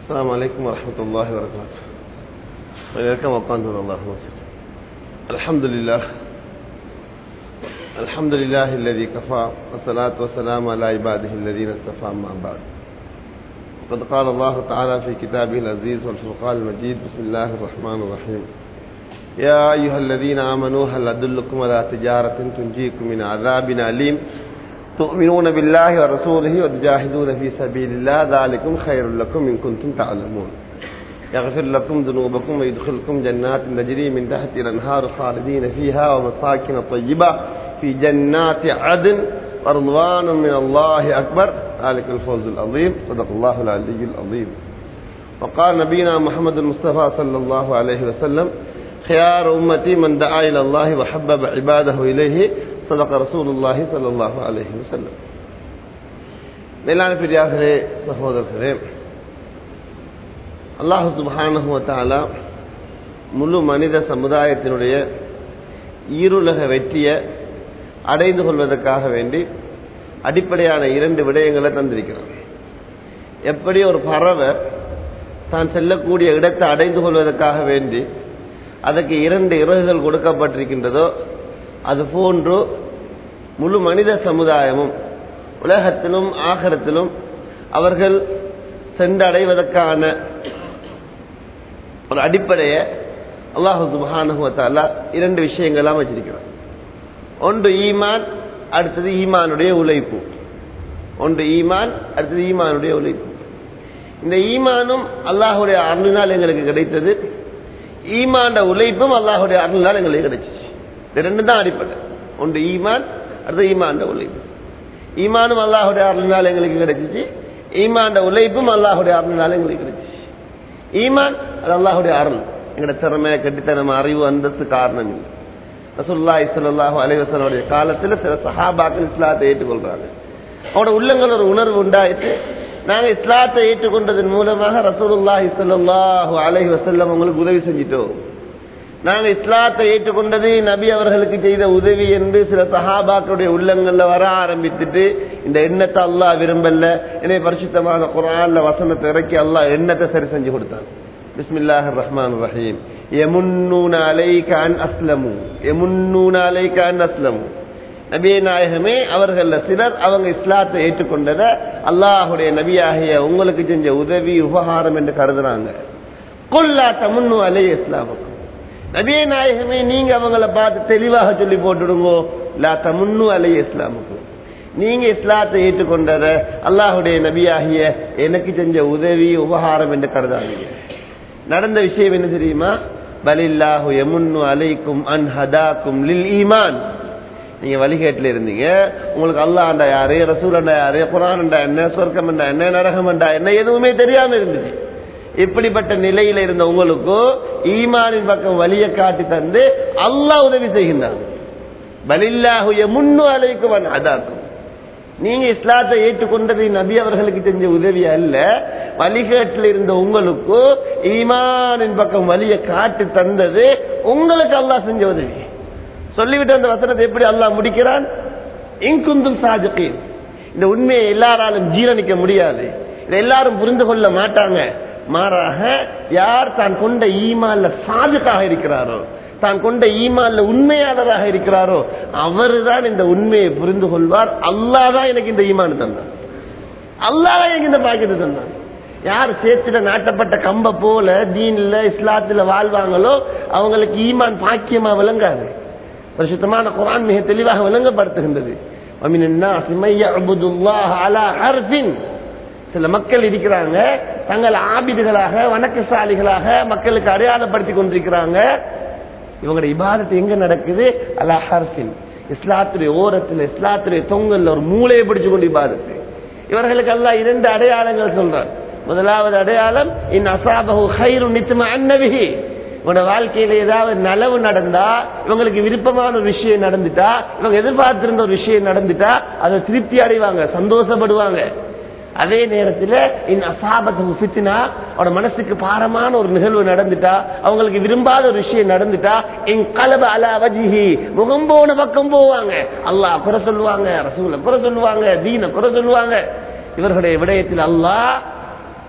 السلام عليكم ورحمة الله وبركاته وإليكم وقانتم الله وسلم الحمد لله الحمد لله الذي كفى والصلاة والسلام على عباده الذين اصطفى أما بعد وقد قال الله تعالى في كتابه العزيز والفرقان المجيد بسم الله الرحمن الرحيم يا أيها الذين آمنوا هل أدلكم على تجارة تنجيكم من عذاب أليم تؤمنون بالله ورسوله وتجاهدون في سبيل الله ذلكم خير لكم إن كنتم تعلمون يغفر لكم ذنوبكم ويدخلكم جنات تجري من تحت الأنهار خالدين فيها ومساكن طيبة في جنات عدن ورضوان من الله أكبر ذلك الفوز العظيم صدق الله العلي العظيم وقال نبينا محمد المصطفى صلى الله عليه وسلم خيار أمتي من دعا إلى الله وحبب عباده إليه صدق رسول الله صلى الله عليه وسلم மேலான பெரியார்களே சகோதரர்களே அல்லாஹு சுபானுவத்தாலா முழு மனித சமுதாயத்தினுடைய ஈருலக வெற்றியை அடைந்து கொள்வதற்காக வேண்டி அடிப்படையான இரண்டு விடயங்களை தந்திருக்கிறார் எப்படி ஒரு பறவை தான் செல்லக்கூடிய இடத்தை அடைந்து கொள்வதற்காக வேண்டி அதற்கு இரண்டு இறகுகள் கொடுக்கப்பட்டிருக்கின்றதோ அது போன்று முழு மனித சமுதாயமும் உலகத்திலும் ஆகரத்திலும் அவர்கள் சென்றடைவதற்கான ஒரு அடிப்படையை அல்லாஹு சுபானுவத்தாலா இரண்டு விஷயங்கள்லாம் வச்சிருக்கிறார் ஒன்று ஈமான் அடுத்தது ஈமானுடைய உழைப்பு ஒன்று ஈமான் அடுத்தது ஈமானுடைய உழைப்பு இந்த ஈமானும் அல்லாஹுடைய அருளினால் எங்களுக்கு கிடைத்தது ஈமாண்ட உழைப்பும் அல்லாஹுடைய அருளினால் எங்களுக்கு கிடைச்சிச்சு இது ரெண்டு தான் அடிப்படை ஒன்று ஈமான் அடுத்து ஈமாண்ட உழைப்பு ஈமானும் அல்லாஹுடைய அருளினால் எங்களுக்கு கிடைச்சிச்சு ஈமாண்ட உழைப்பும் அல்லாஹுடைய அருளினால் எங்களுக்கு கிடைச்சிச்சு ஈமான் அது அல்லாஹுடைய அருள் எங்களோட திறமை கட்டித்தனம் அறிவு அந்தஸ்து காரணம் இல்லை ரசுல்லா இஸ்லாஹு அலைவசனுடைய காலத்தில் சில சஹாபாக்கள் இஸ்லாத்தை ஏற்றுக்கொள்றாங்க அவனோட உள்ளங்கள் ஒரு உணர்வு உண்டாயிட்டு நாங்கள் இஸ்லாத்தை ஏற்றுக்கொண்டதன் மூலமாக ரசூலுல்லாஹி ஸல்லல்லாஹு அலைஹி வஸல்லம் உங்களுக்கு உதவி செஞ்சிட்டோம் நாங்கள் இஸ்லாத்தை ஏற்றுக்கொண்டது நபி அவர்களுக்கு செய்த உதவி என்று சில சஹாபாக்களுடைய உள்ளங்கள்ல வர ஆரம்பித்துட்டு இந்த எண்ணத்தை அல்லாஹ் விரும்பல என்னை பரிசுத்தமான குரான்ல வசனத்தை இறக்கி அல்லாஹ் எண்ணத்தை சரி செஞ்சு கொடுத்தான் பிஸ்மில்லாஹ் ரஹ்மான் ரஹீம் எமுன்னூன அலைக அன் அஸ்லமு எமுன்னூன அலைக அன் அஸ்லமு நபிய நாயகமே அவர்கள சிலர் அவங்க இஸ்லாத்தை ஏற்றுக்கொண்டத அல்லாஹுடைய நபியாகிய உங்களுக்கு செஞ்ச உதவி உபகாரம் என்று கருதுறாங்க கொல்லா தமுன்னு அலை இஸ்லாமுக்கும் நபிய நாயகமே நீங்க அவங்கள பார்த்து தெளிவாக சொல்லி போட்டுடுங்கோ லா தமுன்னு அலை இஸ்லாமுக்கும் நீங்க இஸ்லாத்தை ஏற்றுக்கொண்டத அல்லாஹுடைய நபியாகிய எனக்கு செஞ்ச உதவி உபகாரம் என்று கருதாதீங்க நடந்த விஷயம் என்ன தெரியுமா பலில்லாஹு எமுன்னு அலைக்கும் அன் ஹதாக்கும் லில் ஈமான் நீங்க வழிகேட்டில் இருந்தீங்க உங்களுக்கு அல்லாண்டா யாரு ரசூலண்டா யாரு குரான்டா என்ன சொர்க்கம் என்ன நரகம் என்ன எதுவுமே தெரியாம இருந்துச்சு இப்படிப்பட்ட நிலையில இருந்த உங்களுக்கு ஈமானின் பக்கம் வழியை காட்டி தந்து அல்லாஹ் உதவி செய்கின்றான் பலில்லாஹுய முன்னு அலைக்கும் அதாக்கும் நீங்க இஸ்லாத்தை ஏற்றுக்கொண்டது நபி அவர்களுக்கு செஞ்ச உதவி அல்ல வழிகேட்டில் இருந்த உங்களுக்கு ஈமானின் பக்கம் வழியை காட்டி தந்தது உங்களுக்கு அல்லாஹ் செஞ்ச உதவி சொல்லிவிட்டு அந்த வசனத்தை எப்படி அல்லாஹ் முடிக்கிறான் இங்குந்தும் சாஜகீன் இந்த உண்மையை எல்லாராலும் ஜீரணிக்க முடியாது இதை எல்லாரும் புரிந்து கொள்ள மாட்டாங்க மாறாக யார் தான் கொண்ட ஈமான்ல சாதுக்காக இருக்கிறாரோ தான் கொண்ட ஈமான்ல உண்மையாளராக இருக்கிறாரோ அவரு தான் இந்த உண்மையை புரிந்து கொள்வார் அல்லாஹ் தான் எனக்கு இந்த ஈமான் தந்தான் அல்லாஹ் தான் எனக்கு இந்த பாக்கியத்தை தந்தான் யார் சேர்த்துட நாட்டப்பட்ட கம்ப போல தீன்ல இஸ்லாத்துல வாழ்வாங்களோ அவங்களுக்கு ஈமான் பாக்கியமா விளங்காது பரிசுத்தமான குரான் மிக தெளிவாக விளங்கப்படுத்துகின்றது சில மக்கள் இருக்கிறாங்க தங்கள் ஆபிதுகளாக வணக்கசாலிகளாக மக்களுக்கு அடையாளப்படுத்தி கொண்டிருக்கிறாங்க இவங்களுடைய இபாதத்து எங்க நடக்குது அலா ஹர்ஃபின் இஸ்லாத்துடைய ஓரத்தில் இஸ்லாத்துடைய தொங்கல்ல ஒரு மூளையை பிடிச்சு கொண்டு இபாதத்து இவர்களுக்கு எல்லாம் இரண்டு அடையாளங்கள் சொல்றார் முதலாவது அடையாளம் இன் அசாபகு ஹைரு நித்தும அன்னவிகி உங்களோட வாழ்க்கையில ஏதாவது நலவு நடந்தா இவங்களுக்கு விருப்பமான ஒரு விஷயம் நடந்துட்டா இவங்க எதிர்பார்த்திருந்த ஒரு விஷயம் நடந்துட்டா அதை திருப்தி அடைவாங்க சந்தோஷப்படுவாங்க அதே நேரத்தில் இந்த அசாபத்து ஃபித்னா அவனோட மனசுக்கு பாரமான ஒரு நிகழ்வு நடந்துட்டா அவங்களுக்கு விரும்பாத ஒரு விஷயம் நடந்துட்டா என் கலப அலா வஜிஹி முகம் போன பக்கம் போவாங்க அல்லாஹ் குறை சொல்லுவாங்க ரசூலை குறை சொல்லுவாங்க தீன குறை சொல்லுவாங்க இவர்களுடைய விடயத்தில் அல்லாஹ்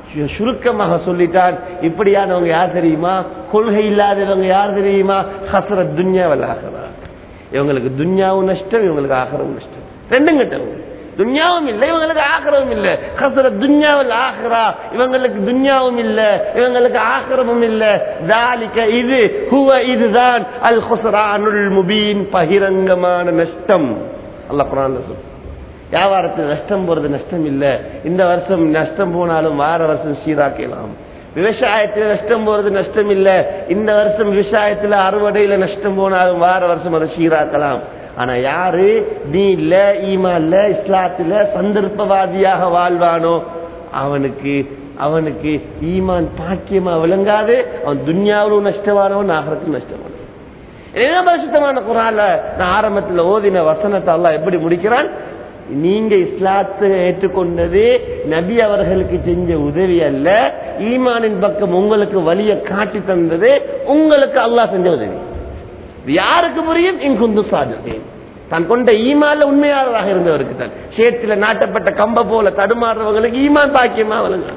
சு- சுருக்கமாக சொல்லிட்டான் இப்படியானவங்க யார் தெரியுமா கொள்கை இல்லாதவங்க யார் தெரியுமா ஹசரத் துன்யாவல் ஆகிறா இவங்களுக்கு துன்யாவும் நஷ்டம் இவங்களுக்கு ஆகரவும் நஷ்டம் ரெண்டும் கட்டவங்க துன்யாவும் இல்லை இவங்களுக்கு ஆக்கிரமும் இல்லை ஹசரத் துன்யாவில் ஆகிறா இவங்களுக்கு துன்யாவும் இல்லை இவங்களுக்கு ஆக்கிரமும் இல்லை தாலிக்க இது ஹுவ இதுதான் அல் ஹுசரானுல் முபீன் பகிரங்கமான நஷ்டம் அல்லாஹ் குரான்ல சொல்றான் வியாபாரத்தில் நஷ்டம் போறது நஷ்டம் இல்ல இந்த வருஷம் நஷ்டம் போனாலும் வார வருஷம் சீராக்கலாம் விவசாயத்தில் நஷ்டம் போறது நஷ்டம் இல்ல இந்த வருஷம் விவசாயத்துல அறுவடையில நஷ்டம் போனாலும் வார வருஷம் அதை சீராக்கலாம் ஆனா யாரு நீ இல்ல ஈமா இல்ல இஸ்லாத்துல சந்தர்ப்பவாதியாக வாழ்வானோ அவனுக்கு அவனுக்கு ஈமான் பாக்கியமா விளங்காது அவன் துன்யாவிலும் நஷ்டமானவன் ஆகிறதுக்கும் நஷ்டமானவன் என்ன பரிசுத்தமான குரான்ல நான் ஆரம்பத்தில் ஓதின வசனத்தை அல்லாஹ் எப்படி முடிக்கிறான் நீங்க இஸ்லாத்தை ஏற்றுக்கொண்டது நபி அவர்களுக்கு செஞ்ச உதவி அல்ல ஈமானின் பக்கம் உங்களுக்கு வழியை காட்டி தந்தது உங்களுக்கு அல்லாஹ் செஞ்ச உதவி இது யாருக்கு புரியும் இங்குந்து சாதித்தேன் தான் கொண்ட ஈமான்ல உண்மையாளராக இருந்தவருக்கு தான் சேத்துல நாட்டப்பட்ட கம்ப போல தடுமாறுறவங்களுக்கு ஈமான் பாக்கியமா வழங்க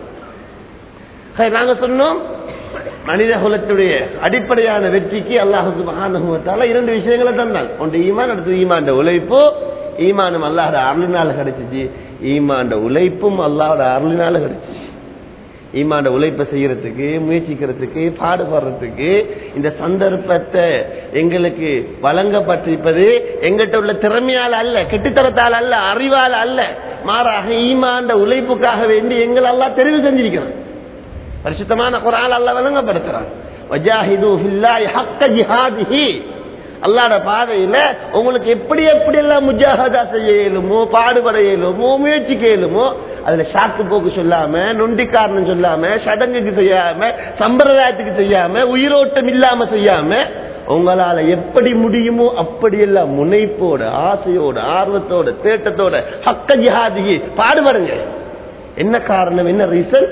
நாங்க சொன்னோம் மனித குலத்துடைய அடிப்படையான வெற்றிக்கு அல்லாஹு சுபஹானஹு வ தஆலா இரண்டு விஷயங்களை தந்தான் ஒன்று ஈமான் அடுத்து ஈமான்ட உழைப்பு ஈமானும் அல்லாஹோட அருளினால கிடைச்சிச்சு ஈமான்ட உழைப்பும் அல்லாஹோட அருளினால கிடைச்சிச்சு ஈமாண்ட உழைப்பை செய்யறதுக்கு முயற்சிக்கிறதுக்கு பாடுபடுறதுக்கு இந்த சந்தர்ப்பத்தை எங்களுக்கு வழங்கப்பட்டிருப்பது எங்கிட்ட உள்ள திறமையால் அல்ல கெட்டுத்தரத்தால் அல்ல அறிவால் அல்ல மாறாக ஈமாண்ட உழைப்புக்காக வேண்டி எங்களை எல்லாம் தெரிவு செஞ்சிருக்கிறோம் பரிசுத்தமான குரால் அல்ல வழங்கப்படுத்துறான் வஜாஹிது ஃபில்லாஹி ஹக்க ஜிஹாதிஹி அல்லாட பாதையில உங்களுக்கு எப்படி எப்படி எல்லாம் முஜாஹதா செய்ய இயலுமோ பாடுபட இயலுமோ முயற்சிக்க இயலுமோ அதுல சாக்கு போக்கு சொல்லாம நொண்டி காரணம் சொல்லாம சடங்குக்கு செய்யாம சம்பிரதாயத்துக்கு செய்யாம உயிரோட்டம் இல்லாம செய்யாம உங்களால எப்படி முடியுமோ அப்படியெல்லாம் முனைப்போட ஆசையோட ஆர்வத்தோட தேட்டத்தோட ஹக்க ஜிஹாதிகி பாடுபடுங்க என்ன காரணம் என்ன ரீசன்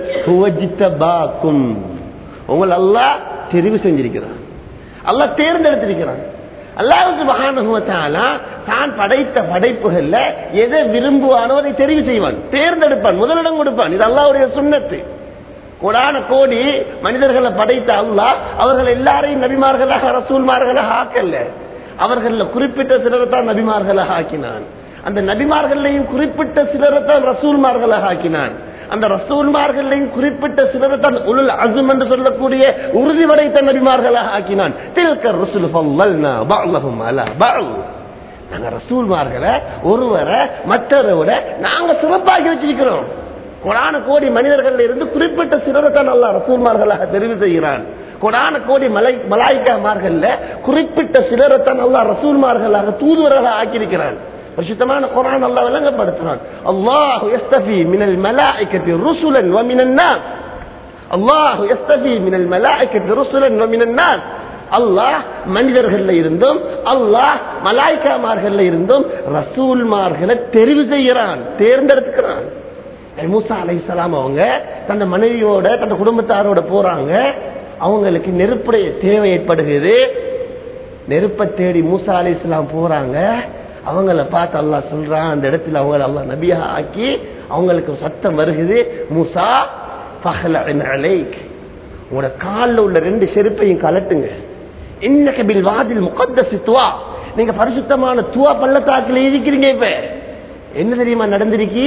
பாக்கும் உங்களை அல்லாஹ் தெரிவு செஞ்சிருக்கிறான் அல்லாஹ் தேர்ந்தெடுத்திருக்கிறான் அல்லாஹுக்கு மகானுவத்தாலா தான் படைத்த படைப்புகள்ல எதை விரும்புவானோ அதை தெரிவு செய்வான் தேர்ந்தெடுப்பான் முதலிடம் கொடுப்பான் இது அல்லாவுடைய சுண்ணத்து கோடான கோடி மனிதர்களை படைத்த அல்லாஹ் அவர்கள் எல்லாரையும் நபிமார்களாக ரசூல்மார்களாக ஆக்கல்ல அவர்கள குறிப்பிட்ட சிலரை தான் நபிமார்களாக ஆக்கினான் அந்த நபிமார்களையும் குறிப்பிட்ட சிலரை தான் ரசூல்மார்களாக ஆக்கினான் அந்த ரசூல்மார்களையும் குறிப்பிட்ட சிலரை தான் உலுல் அசும் என்று சொல்லக்கூடிய உறுதி படைத்த நபிமார்களாக ஆக்கினான் தில்க ரசூல் ஃபல்லல்னா பஅலஹும் அலா பஅல் நாங்க ரசூல்மார்களை ஒருவரை மற்றவரை விட நாங்க சிறப்பாக்கி வச்சிருக்கிறோம் கொடான கோடி மனிதர்கள் இருந்து குறிப்பிட்ட சிலரை தான் அல்லா ரசூல்மார்களாக தெரிவு செய்கிறான் கொடான கோடி மலை மலாய்க்காமார்கள்ல குறிப்பிட்ட சிலரை தான் அல்லா ரசூல்மார்களாக தூதுவர்களாக ஆக்கியிருக்கிறான் பரிசுத்தமான குரான் அல்லாஹ் விளங்கப்படுத்துறான் அல்லாஹு யஸ்தஃபி மினல் மலாயிகத்தி ருசுலன் வ மினன் நாஸ் அல்லாஹு யஸ்தஃபி மினல் மலாயிகத்தி ருசுலன் வ மினன் நாஸ் அல்லாஹ் மனிதர்கள்ல இருந்தும் அல்லாஹ் மலாய்க்காமார்கள்ல இருந்தும் ரசூல்மார்களை தெரிவு செய்கிறான் தேர்ந்தெடுக்கிறான் மூசா அலைசலாம் அவங்க தந்த மனைவியோட தந்த குடும்பத்தாரோட போறாங்க அவங்களுக்கு நெருப்புடைய தேவை ஏற்படுகிறது நெருப்பை தேடி மூசா அலைசலாம் போறாங்க அவங்கள பார்த்து அல்லாஹ் சொல்றான் அந்த இடத்துல அவங்கள அல்லாஹ் நபியா ஆக்கி அவங்களுக்கு சத்தம் வருகுது மூசா பகல அலைக் உங்களோட காலில் உள்ள ரெண்டு செருப்பையும் கலட்டுங்க இன்னைக்கு பில் வாதில் முகத்தசி துவா நீங்க பரிசுத்தமான துவா பள்ளத்தாக்குல இருக்கிறீங்க இப்ப என்ன தெரியுமா நடந்திருக்கு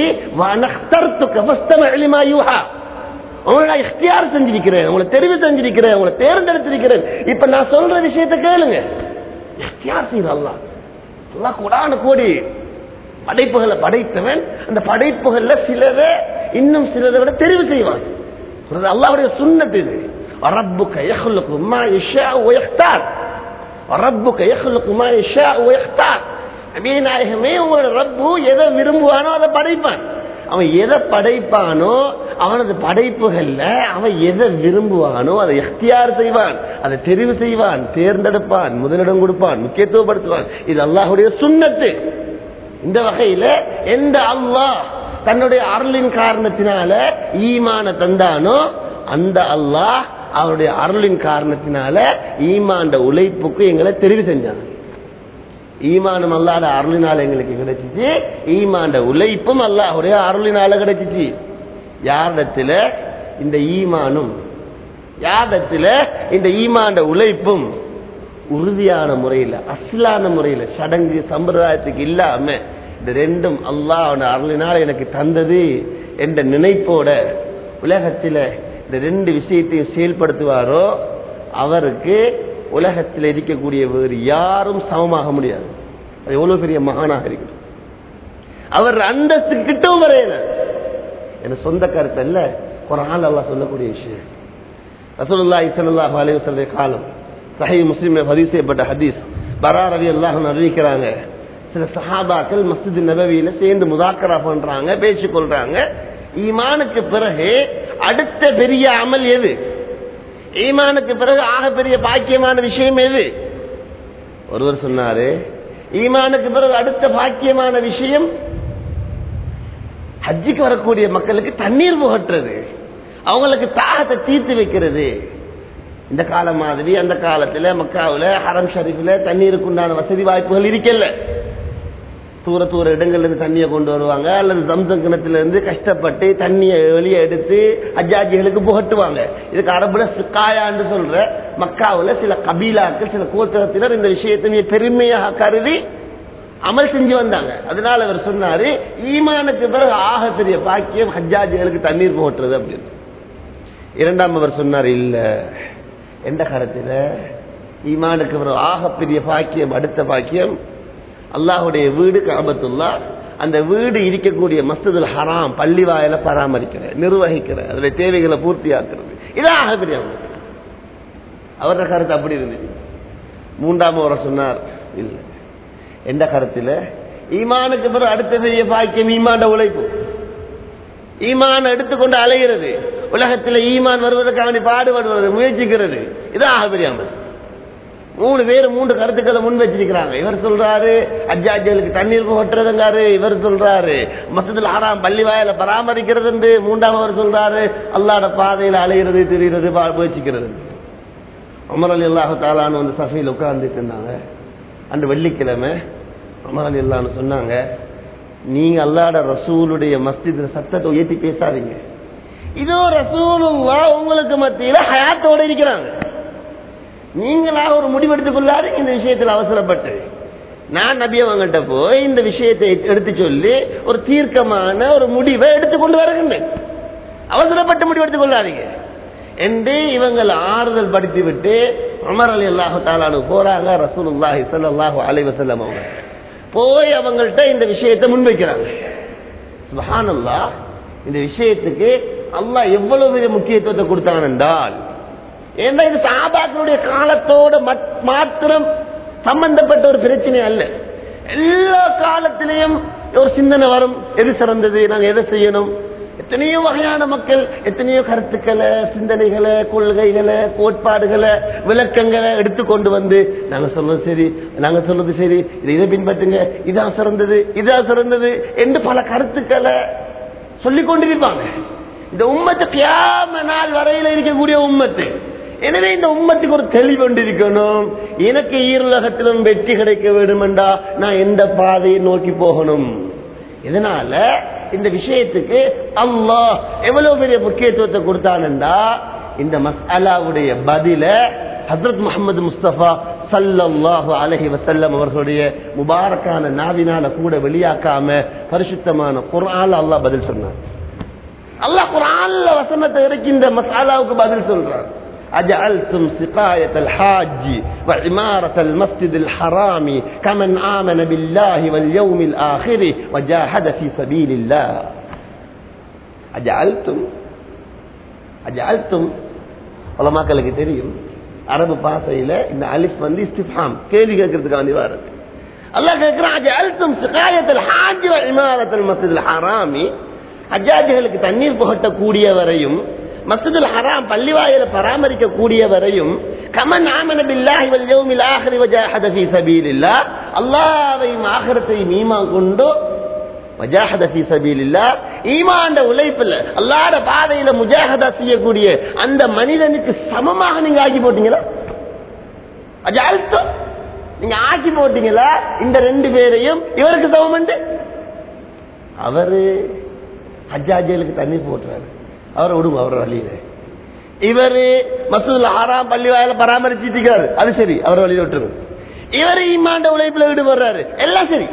உங்களை நான் இஃப்தியார் செஞ்சிருக்கிறேன் உங்களை தெரிவு செஞ்சிருக்கிறேன் உங்களை தேர்ந்தெடுத்திருக்கிறேன் இப்ப நான் சொல்ற விஷயத்தை கேளுங்க இஃப்தியார் செய்யலாம் எல்லாம் கூடான கோடி படைப்புகளை படைத்தவன் அந்த படைப்புகள்ல சிலரை இன்னும் சிலரை விட தெரிவு செய்வான் அல்லாவுடைய சுண்ணத்து இது ربك يخلق ما يشاء ويختار ربك يخلق ما يشاء ويختار நபிநாயகமே உங்களோட ரப்பு எதை விரும்புவானோ அதை படைப்பான் அவன் எதை படைப்பானோ அவனது படைப்புகள்ல அவன் எதை விரும்புவானோ அதை எஃப்தியார் செய்வான் அதை தெரிவு செய்வான் தேர்ந்தெடுப்பான் முதலிடம் கொடுப்பான் முக்கியத்துவப்படுத்துவான் இது அல்லாஹுடைய சுண்ணத்து இந்த வகையில எந்த அல்லாஹ் தன்னுடைய அருளின் காரணத்தினால ஈமான தந்தானோ அந்த அல்லாஹ் அவருடைய அருளின் காரணத்தினால ஈமாண்ட உழைப்புக்கு எங்களை தெரிவு செஞ்சான் ஈமானம் அல்லாத அருளினால எங்களுக்கு கிடைச்சிச்சு ஈமாண்ட உழைப்பும் அல்லாஹுடைய அருளினால கிடைச்சிச்சு யாரிடத்துல இந்த ஈமானும் யாதத்துல இந்த ஈமாண்ட உழைப்பும் உறுதியான முறையில் அஸ்லான முறையில் சடங்கு சம்பிரதாயத்துக்கு இல்லாம இந்த ரெண்டும் அல்லாஹ் அவன அருளினால் எனக்கு தந்தது என்ற நினைப்போட உலகத்தில் இந்த ரெண்டு விஷயத்தையும் செயல்படுத்துவாரோ அவருக்கு உலகத்தில் இருக்கக்கூடிய வேறு யாரும் சமமாக முடியாது அது எவ்வளவு பெரிய மகானாக இருக்கணும் அவர் அந்தஸ்து கிட்டவும் வரையல என் சொந்த கருத்து அல்ல குரான் அல்லாஹ் சொல்லக்கூடிய விஷயம் ரசூலுல்லாஹி ஸல்லல்லாஹு அலைஹி வஸல்லம் காலம் சஹீஹ் முஸ்லிமில் பதிவு செய்யப்பட்ட ஹதீஸ் பரா ரவி அல்லாஹ் அறிவிக்கிறாங்க சில சஹாபாக்கள் மஸ்ஜித் நபவியில சேர்ந்து முதாக்கரா பண்றாங்க பேச்சு கொள்றாங்க ஈமானுக்கு பிறகு அடுத்த பெரிய அமல் எது ஈமானுக்கு பிறகு ஆக பெரிய பாக்கியமான விஷயம் எது ஒருவர் சொன்னாரு ஈமானுக்கு பிறகு அடுத்த பாக்கியமான விஷயம் ஹஜ்ஜுக்கு வரக்கூடிய மக்களுக்கு தண்ணீர் புகட்டுறது அவங்களுக்கு தாகத்தை தீர்த்து வைக்கிறது இந்த காலம் மாதிரி அந்த காலத்துல மக்காவுல ஹரம் ஷரீஃப்ல தண்ணீருக்கு உண்டான வசதி வாய்ப்புகள் இருக்கல தூர தூர இடங்கள்ல இருந்து தண்ணியை கொண்டு வருவாங்க அல்லது தம்சம் கிணத்துல இருந்து கஷ்டப்பட்டு தண்ணியை வெளியே எடுத்து அஜாஜிகளுக்கு புகட்டுவாங்க இதுக்கு அரபுல சிக்காயான்னு சொல்ற மக்காவுல சில கபீலாக்கள் சில கோத்திரத்தினர் இந்த விஷயத்தை நீ பெருமையாக கருதி அமல் செஞ்சு வந்தாங்க அதனால அவர் சொன்னாரு ஈமானுக்கு பிறகு ஆக பெரிய பாக்கியம் ஹஜ்ஜாஜிகளுக்கு தண்ணீர் போட்டுறது அப்படின்னு இரண்டாம் அவர் சொன்னார் இல்ல எந்த கரத்தில் ஈமானுக்கு பிறகு ஆக பெரிய பாக்கியம் அடுத்த பாக்கியம் அல்லாஹுடைய வீடு காபத்துல்லா அந்த வீடு இருக்கக்கூடிய மஸ்ததுல் ஹராம் பள்ளி வாயில பராமரிக்கிற நிர்வகிக்கிற அதோட தேவைகளை பூர்த்தி ஆக்குறது இதாக பெரிய அமல். அவரோட கருத்து அப்படி இருந்துச்சு மூன்றாம் அவரை சொன்னார் இல்லை எந்த கருத்தில் ஈமானுக்கு பிறகு அடுத்த பெரிய பாக்கியம் ஈமாண்ட உழைப்பு ஈமான் எடுத்துக்கொண்டு அலைகிறது உலகத்தில் ஈமான் வருவதற்காக வேண்டி பாடுபடுவது முயற்சிக்கிறது இது ஆகப்பெரிய அமல் மூணு பேர் மூன்று கருத்துக்களை முன் வச்சிருக்கிறாங்க இவர் சொல்றாரு அஜாஜலுக்கு தண்ணீர் புகட்டுறதுங்காரு இவர் சொல்றாரு மசதில் ஆறாம் பள்ளி வாயில பராமரிக்கிறது மூன்றாம் அவர் சொல்றாரு அல்லாட பாதையில் அலைகிறது திரிகிறது பா- முயற்சிக்கிறது அமர் அலி அல்லாஹு தாலான்னு வந்து சஃபையில் உட்கார்ந்துட்டு இருந்தாங்க அன்று வெள்ளிக்கிழமை அமர் அலி அல்லான்னு சொன்னாங்க நீங்க அல்லாட ரசூலுடைய மஸ்ஜித் சத்தத்தை உயர்த்தி பேசாதீங்க இதோ ரசூலுல்லா உங்களுக்கு மத்தியில ஹயாத்தோட இருக்கிறாங்க நீங்களா ஒரு முடிவெடுத்துக் கொள்ளாரு இந்த விஷயத்தில் அவசரப்பட்டு நான் நபி அவங்கள்ட்ட போய் இந்த விஷயத்தை எடுத்து சொல்லி ஒரு தீர்க்கமான ஒரு முடிவை எடுத்துக்கொண்டு வருகின்றேன் அவசரப்பட்டு முடிவெடுத்துக் கொள்ளாதீங்க என்று இவங்கள் ஆறுதல் படுத்தி விட்டு அமர் அலி அல்லாஹு தாலானு போறாங்க ரசூலுல்லாஹி ஸல்லல்லாஹு அலைஹி வஸல்லம் அவங்க போய் அவங்கள்ட்ட இந்த விஷயத்தை முன்வைக்கிறாங்க சுபஹானல்லாஹ் இந்த விஷயத்துக்கு அல்லாஹ் எவ்வளவு பெரிய முக்கியத்துவத்தை கொடுத்தான் என்றால் ஏன்னா இது சாபாக்களுடைய காலத்தோட மத்- மாத்திரம் சம்பந்தப்பட்ட ஒரு பிரச்சனை அல்ல எல்லா காலத்திலையும் ஒரு சிந்தனை வரும் எது சிறந்தது நாங்க எதை செய்யணும் எத்தனையோ வகையான மக்கள் எத்தனையோ கருத்துக்களை சிந்தனைகளை கொள்கைகளை கோட்பாடுகளை விளக்கங்களை எடுத்துக்கொண்டு வந்து நாங்க சொல்றது சரி நாங்க சொல்றது சரி இதை இதை பின்பற்றுங்க இதான் சிறந்தது இதான் சிறந்தது என்று பல கருத்துக்களை சொல்லிக் கொண்டிருப்பாங்க இந்த உம்மத்து கியாம நாள் வரையில இருக்கக்கூடிய உம்மத்து எனவே இந்த உம்மத்துக்கு ஒரு தெளிவு கொண்டிருக்கணும் எனக்கு ஈருலகத்திலும் வெற்றி கிடைக்க வேண்டுமெண்டா நான் எந்த பாதையை நோக்கி போகணும் இதனால இந்த விஷயத்துக்கு அல்லாஹ் எவ்வளவு பெரிய முக்கியத்துவத்தை கொடுத்தானண்டா இந்த மஸ்அலாவுடைய பதில ஹசரத் முகமது முஸ்தபா சல்லல்லாஹு அலைஹி வஸல்லம் அவர்களுடைய முபாரக்கான நாவினால கூட வெளியாக்காம பரிசுத்தமான குர்ஆன்ல அல்லாஹ் பதில் சொன்னார் அல்லாஹ் குர்ஆன்ல வசனத்தை இறக்கி இந்த மசாலாவுக்கு பதில் சொல்றான் أجعلتم سقاية الحاج وعمارة المسجد الحرام كمن آمن بالله واليوم الآخر وجاهد في سبيل الله أجعلتم أجعلتم உலமாக்களுக்கு தெரியும் அரபு பாசையில இந்த அலிஃப் வந்து இஸ்திஃபாம் கேள்வி கேட்கறதுக்காண்டி வருது அல்லாஹ் கேட்கிறான் அஜஅல்தும் சிகாயத்தல் ஹாஜ் வ இமாரத்தல் மஸ்ஜிதுல் ஹராமி ஹஜ்ஜாஜிகளுக்கு தண்ணீர் புகட்டக்கூடிய வரையும் மஸ்ஜிதுல் ஹராம் பள்ளிவாயில பராமரிக்க கூடிய வரையும் கமன் ஆமன பில்லாஹி வல் யௌமில் ஆஹிரி வஜாஹத ஃபீ சபீலில்லாஹ் அல்லாஹ்வையும் ஆகிரத்தையும் ஈமான் கொண்டு வஜாஹத ஃபீ சபீலில்லாஹ் ஈமான்ட உழைப்புல அல்லாஹ்ட பாதையில முஜாஹதா செய்யக்கூடிய அந்த மனிதனுக்கு சமமாக நீங்க ஆக்கி போட்டீங்களா அஜால்தோ நீங்க ஆக்கி போட்டீங்களா இந்த ரெண்டு பேரையும் இவருக்கு சமம் அவரு ஹஜ்ஜாஜிகளுக்கு தண்ணீர் போட்டுறாரு அவரை விடுங்க அவரை வழியில இவரு மசூதுல ஆறாம் பள்ளி வாயில பராமரிச்சிட்டு இருக்காரு அது சரி அவரை வழியில விட்டுருங்க இவர் ஈமாண்ட உழைப்புல ஈடுபடுறாரு எல்லாம் சரி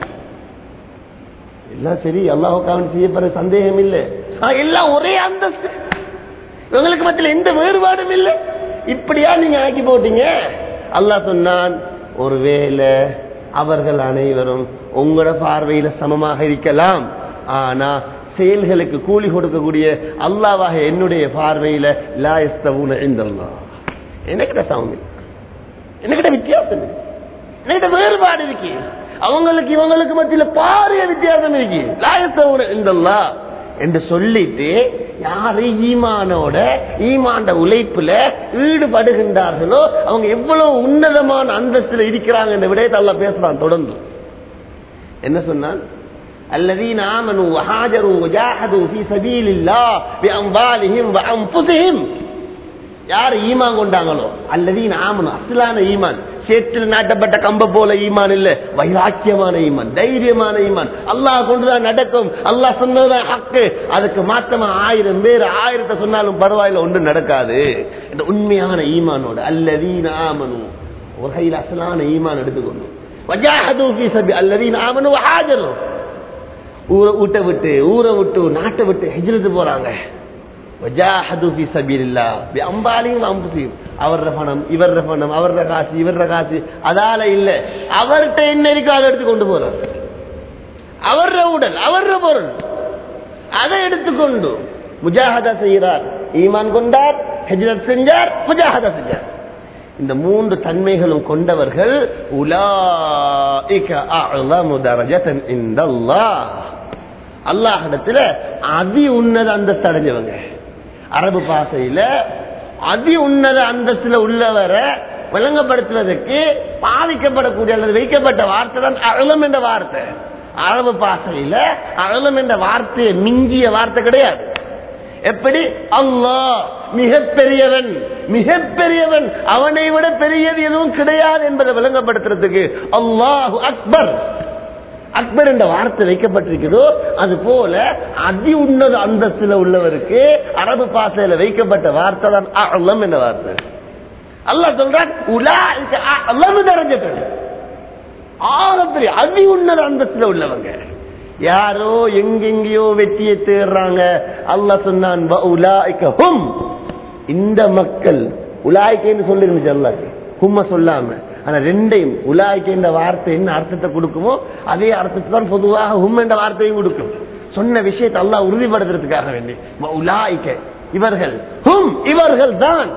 எல்லாம் சரி அல்லாஹுக்காவன் செய்யப்படுற சந்தேகம் இல்லை ஆ, எல்லாம் ஒரே அந்தஸ்து இவங்களுக்கு மத்தியில் எந்த வேறுபாடும் இல்லை இப்படியா நீங்க ஆக்கி போட்டீங்க அல்லாஹ் சொன்னான் ஒருவேளை அவர்கள் அனைவரும் உங்களோட பார்வையில சமமாக இருக்கலாம் ஆனா செயல்களுக்கு கூலி கொடுக்கக்கூடிய அல்லாவாக என்னுடைய பார்வையில லா எஸ்தவுன இந்தல்லா எனக்கிட்ட சமம் இல்லை. எனக்கிட்ட வித்தியாசம் இருக்கு எனக்கிட்ட வேறுபாடு இருக்கு அவங்களுக்கு இவங்களுக்கு மத்தியில பாரிய வித்தியாசம் இருக்கு லா எஸ்தவுன இந்தல்லா என்று சொல்லிட்டு யாரு ஈமானோட ஈமாண்ட உழைப்புல ஈடுபடுகின்றார்களோ அவங்க எவ்வளவு உன்னதமான அந்தஸ்துல இருக்கிறாங்க என்ற விடயத்தை அல்லாஹ் பேசுறான் தொடர்ந்து என்ன சொன்னான் الذين آمنوا وهاجروا وجاهدوا في سبيل الله بأموالهم وأنفسهم யார் ஈமான் கொண்டாங்களோ அல்லதீன் ஆமனு அசலான ஈமான் சேற்றில் நாட்டப்பட்ட கம்ப போல ஈமான் இல்ல வைராக்கியமான ஈமான் தைரியமான ஈமான் அல்லாஹ் கொண்டுதான் நடக்கும் அல்லாஹ் சொன்னதுதான் ஹக்கு அதுக்கு மாத்தமா ஆயிரம் பேர் ஆயிரத்தை சொன்னாலும் பரவாயில்ல ஒன்றும் நடக்காது இந்த உண்மையான ஈமானோட அல்லதீன் ஆமனு வகையில் அசலான ஈமான் எடுத்துக்கொண்டு வஜாஹது ஃபீ சபி அல்லதீன் ஆமனு வஹாஜரு ஊரை ஊட்ட விட்டு ஊரை விட்டு நாட்டை விட்டு ஹிஜ்ரத்து போறாங்க வஜாஹது ஃபீ சபீலில்லாஹ் பி அம்பாலியும் அம்புசியும் அவர்ற பணம் இவர்ற பணம் அவர்ற காசு இவர்ற காசு அதால இல்ல அவர்கிட்ட என்ன இருக்கோ அதை எடுத்து கொண்டு போறார் அவர்ற உடல் அவர்ற பொருள் அதை எடுத்துக்கொண்டு முஜாஹதா செய்கிறார் ஈமான் கொண்டார் ஹஜ்ரத் செஞ்சார் முஜாஹதா செஞ்சார் இந்த மூன்று தன்மைகளும் கொண்டவர்கள் உலாஇக அஅலமு தரஜதன் இந்தல்லாஹ் அல்லாஹிடத்துல அதி உன்னத அந்தஸ்து அடைஞ்சவங்க அரபு பாசையில அதி உன்னத அந்தஸ்துல உள்ளவரை விளங்கப்படுத்துவதற்கு பாதிக்கப்படக்கூடிய அல்லது வைக்கப்பட்ட வார்த்தை தான் அழலம் என்ற வார்த்தை அரபு பாசையில அழலம் என்ற வார்த்தையை மிஞ்சிய வார்த்தை கிடையாது எப்படி அல்லாஹ் மிகப்பெரியவன் மிகப்பெரியவன் அவனை விட பெரியது எதுவும் கிடையாது என்பதை விளங்கப்படுத்துறதுக்கு அல்லாஹு அக்பர் அக்பர் என்ற வார்த்தை வைக்கப்பட்டிருக்கிறதோ அது போல அதி உன்னத அந்தஸ்துல உள்ளவருக்கு அரபு பாசையில வைக்கப்பட்ட வார்த்தை தான் அலம் என்ற வார்த்தை அல்லாஹ் சொல்றான் உலா அலம் நிறைஞ்சது ஆகப்பெரிய அதி உன்னத அந்தஸ்துல உள்ளவங்க யாரோ எங்கெங்கயோ வெற்றியை தேடுறாங்க அல்லாஹ் சொன்னான் வ உலாய்க ஹும் இந்த மக்கள் உலாய்க்கேன்னு சொல்லிருந்துச்சு அல்லாஹ் ஹும்ம சொல்லாம ஆனா ரெண்டையும் உலாய்க்கு என்ற வார்த்தை என்ன அர்த்தத்தை கொடுக்குமோ அதே அர்த்தத்தை தான் பொதுவாக ஹும் என்ற வார்த்தையும் கொடுக்கும் சொன்ன விஷயத்தை அல்லாஹ் உறுதிப்படுத்துறதுக்காக வேண்டி வ உலாய்க்க இவர்கள் ஹும் இவர்கள் தான்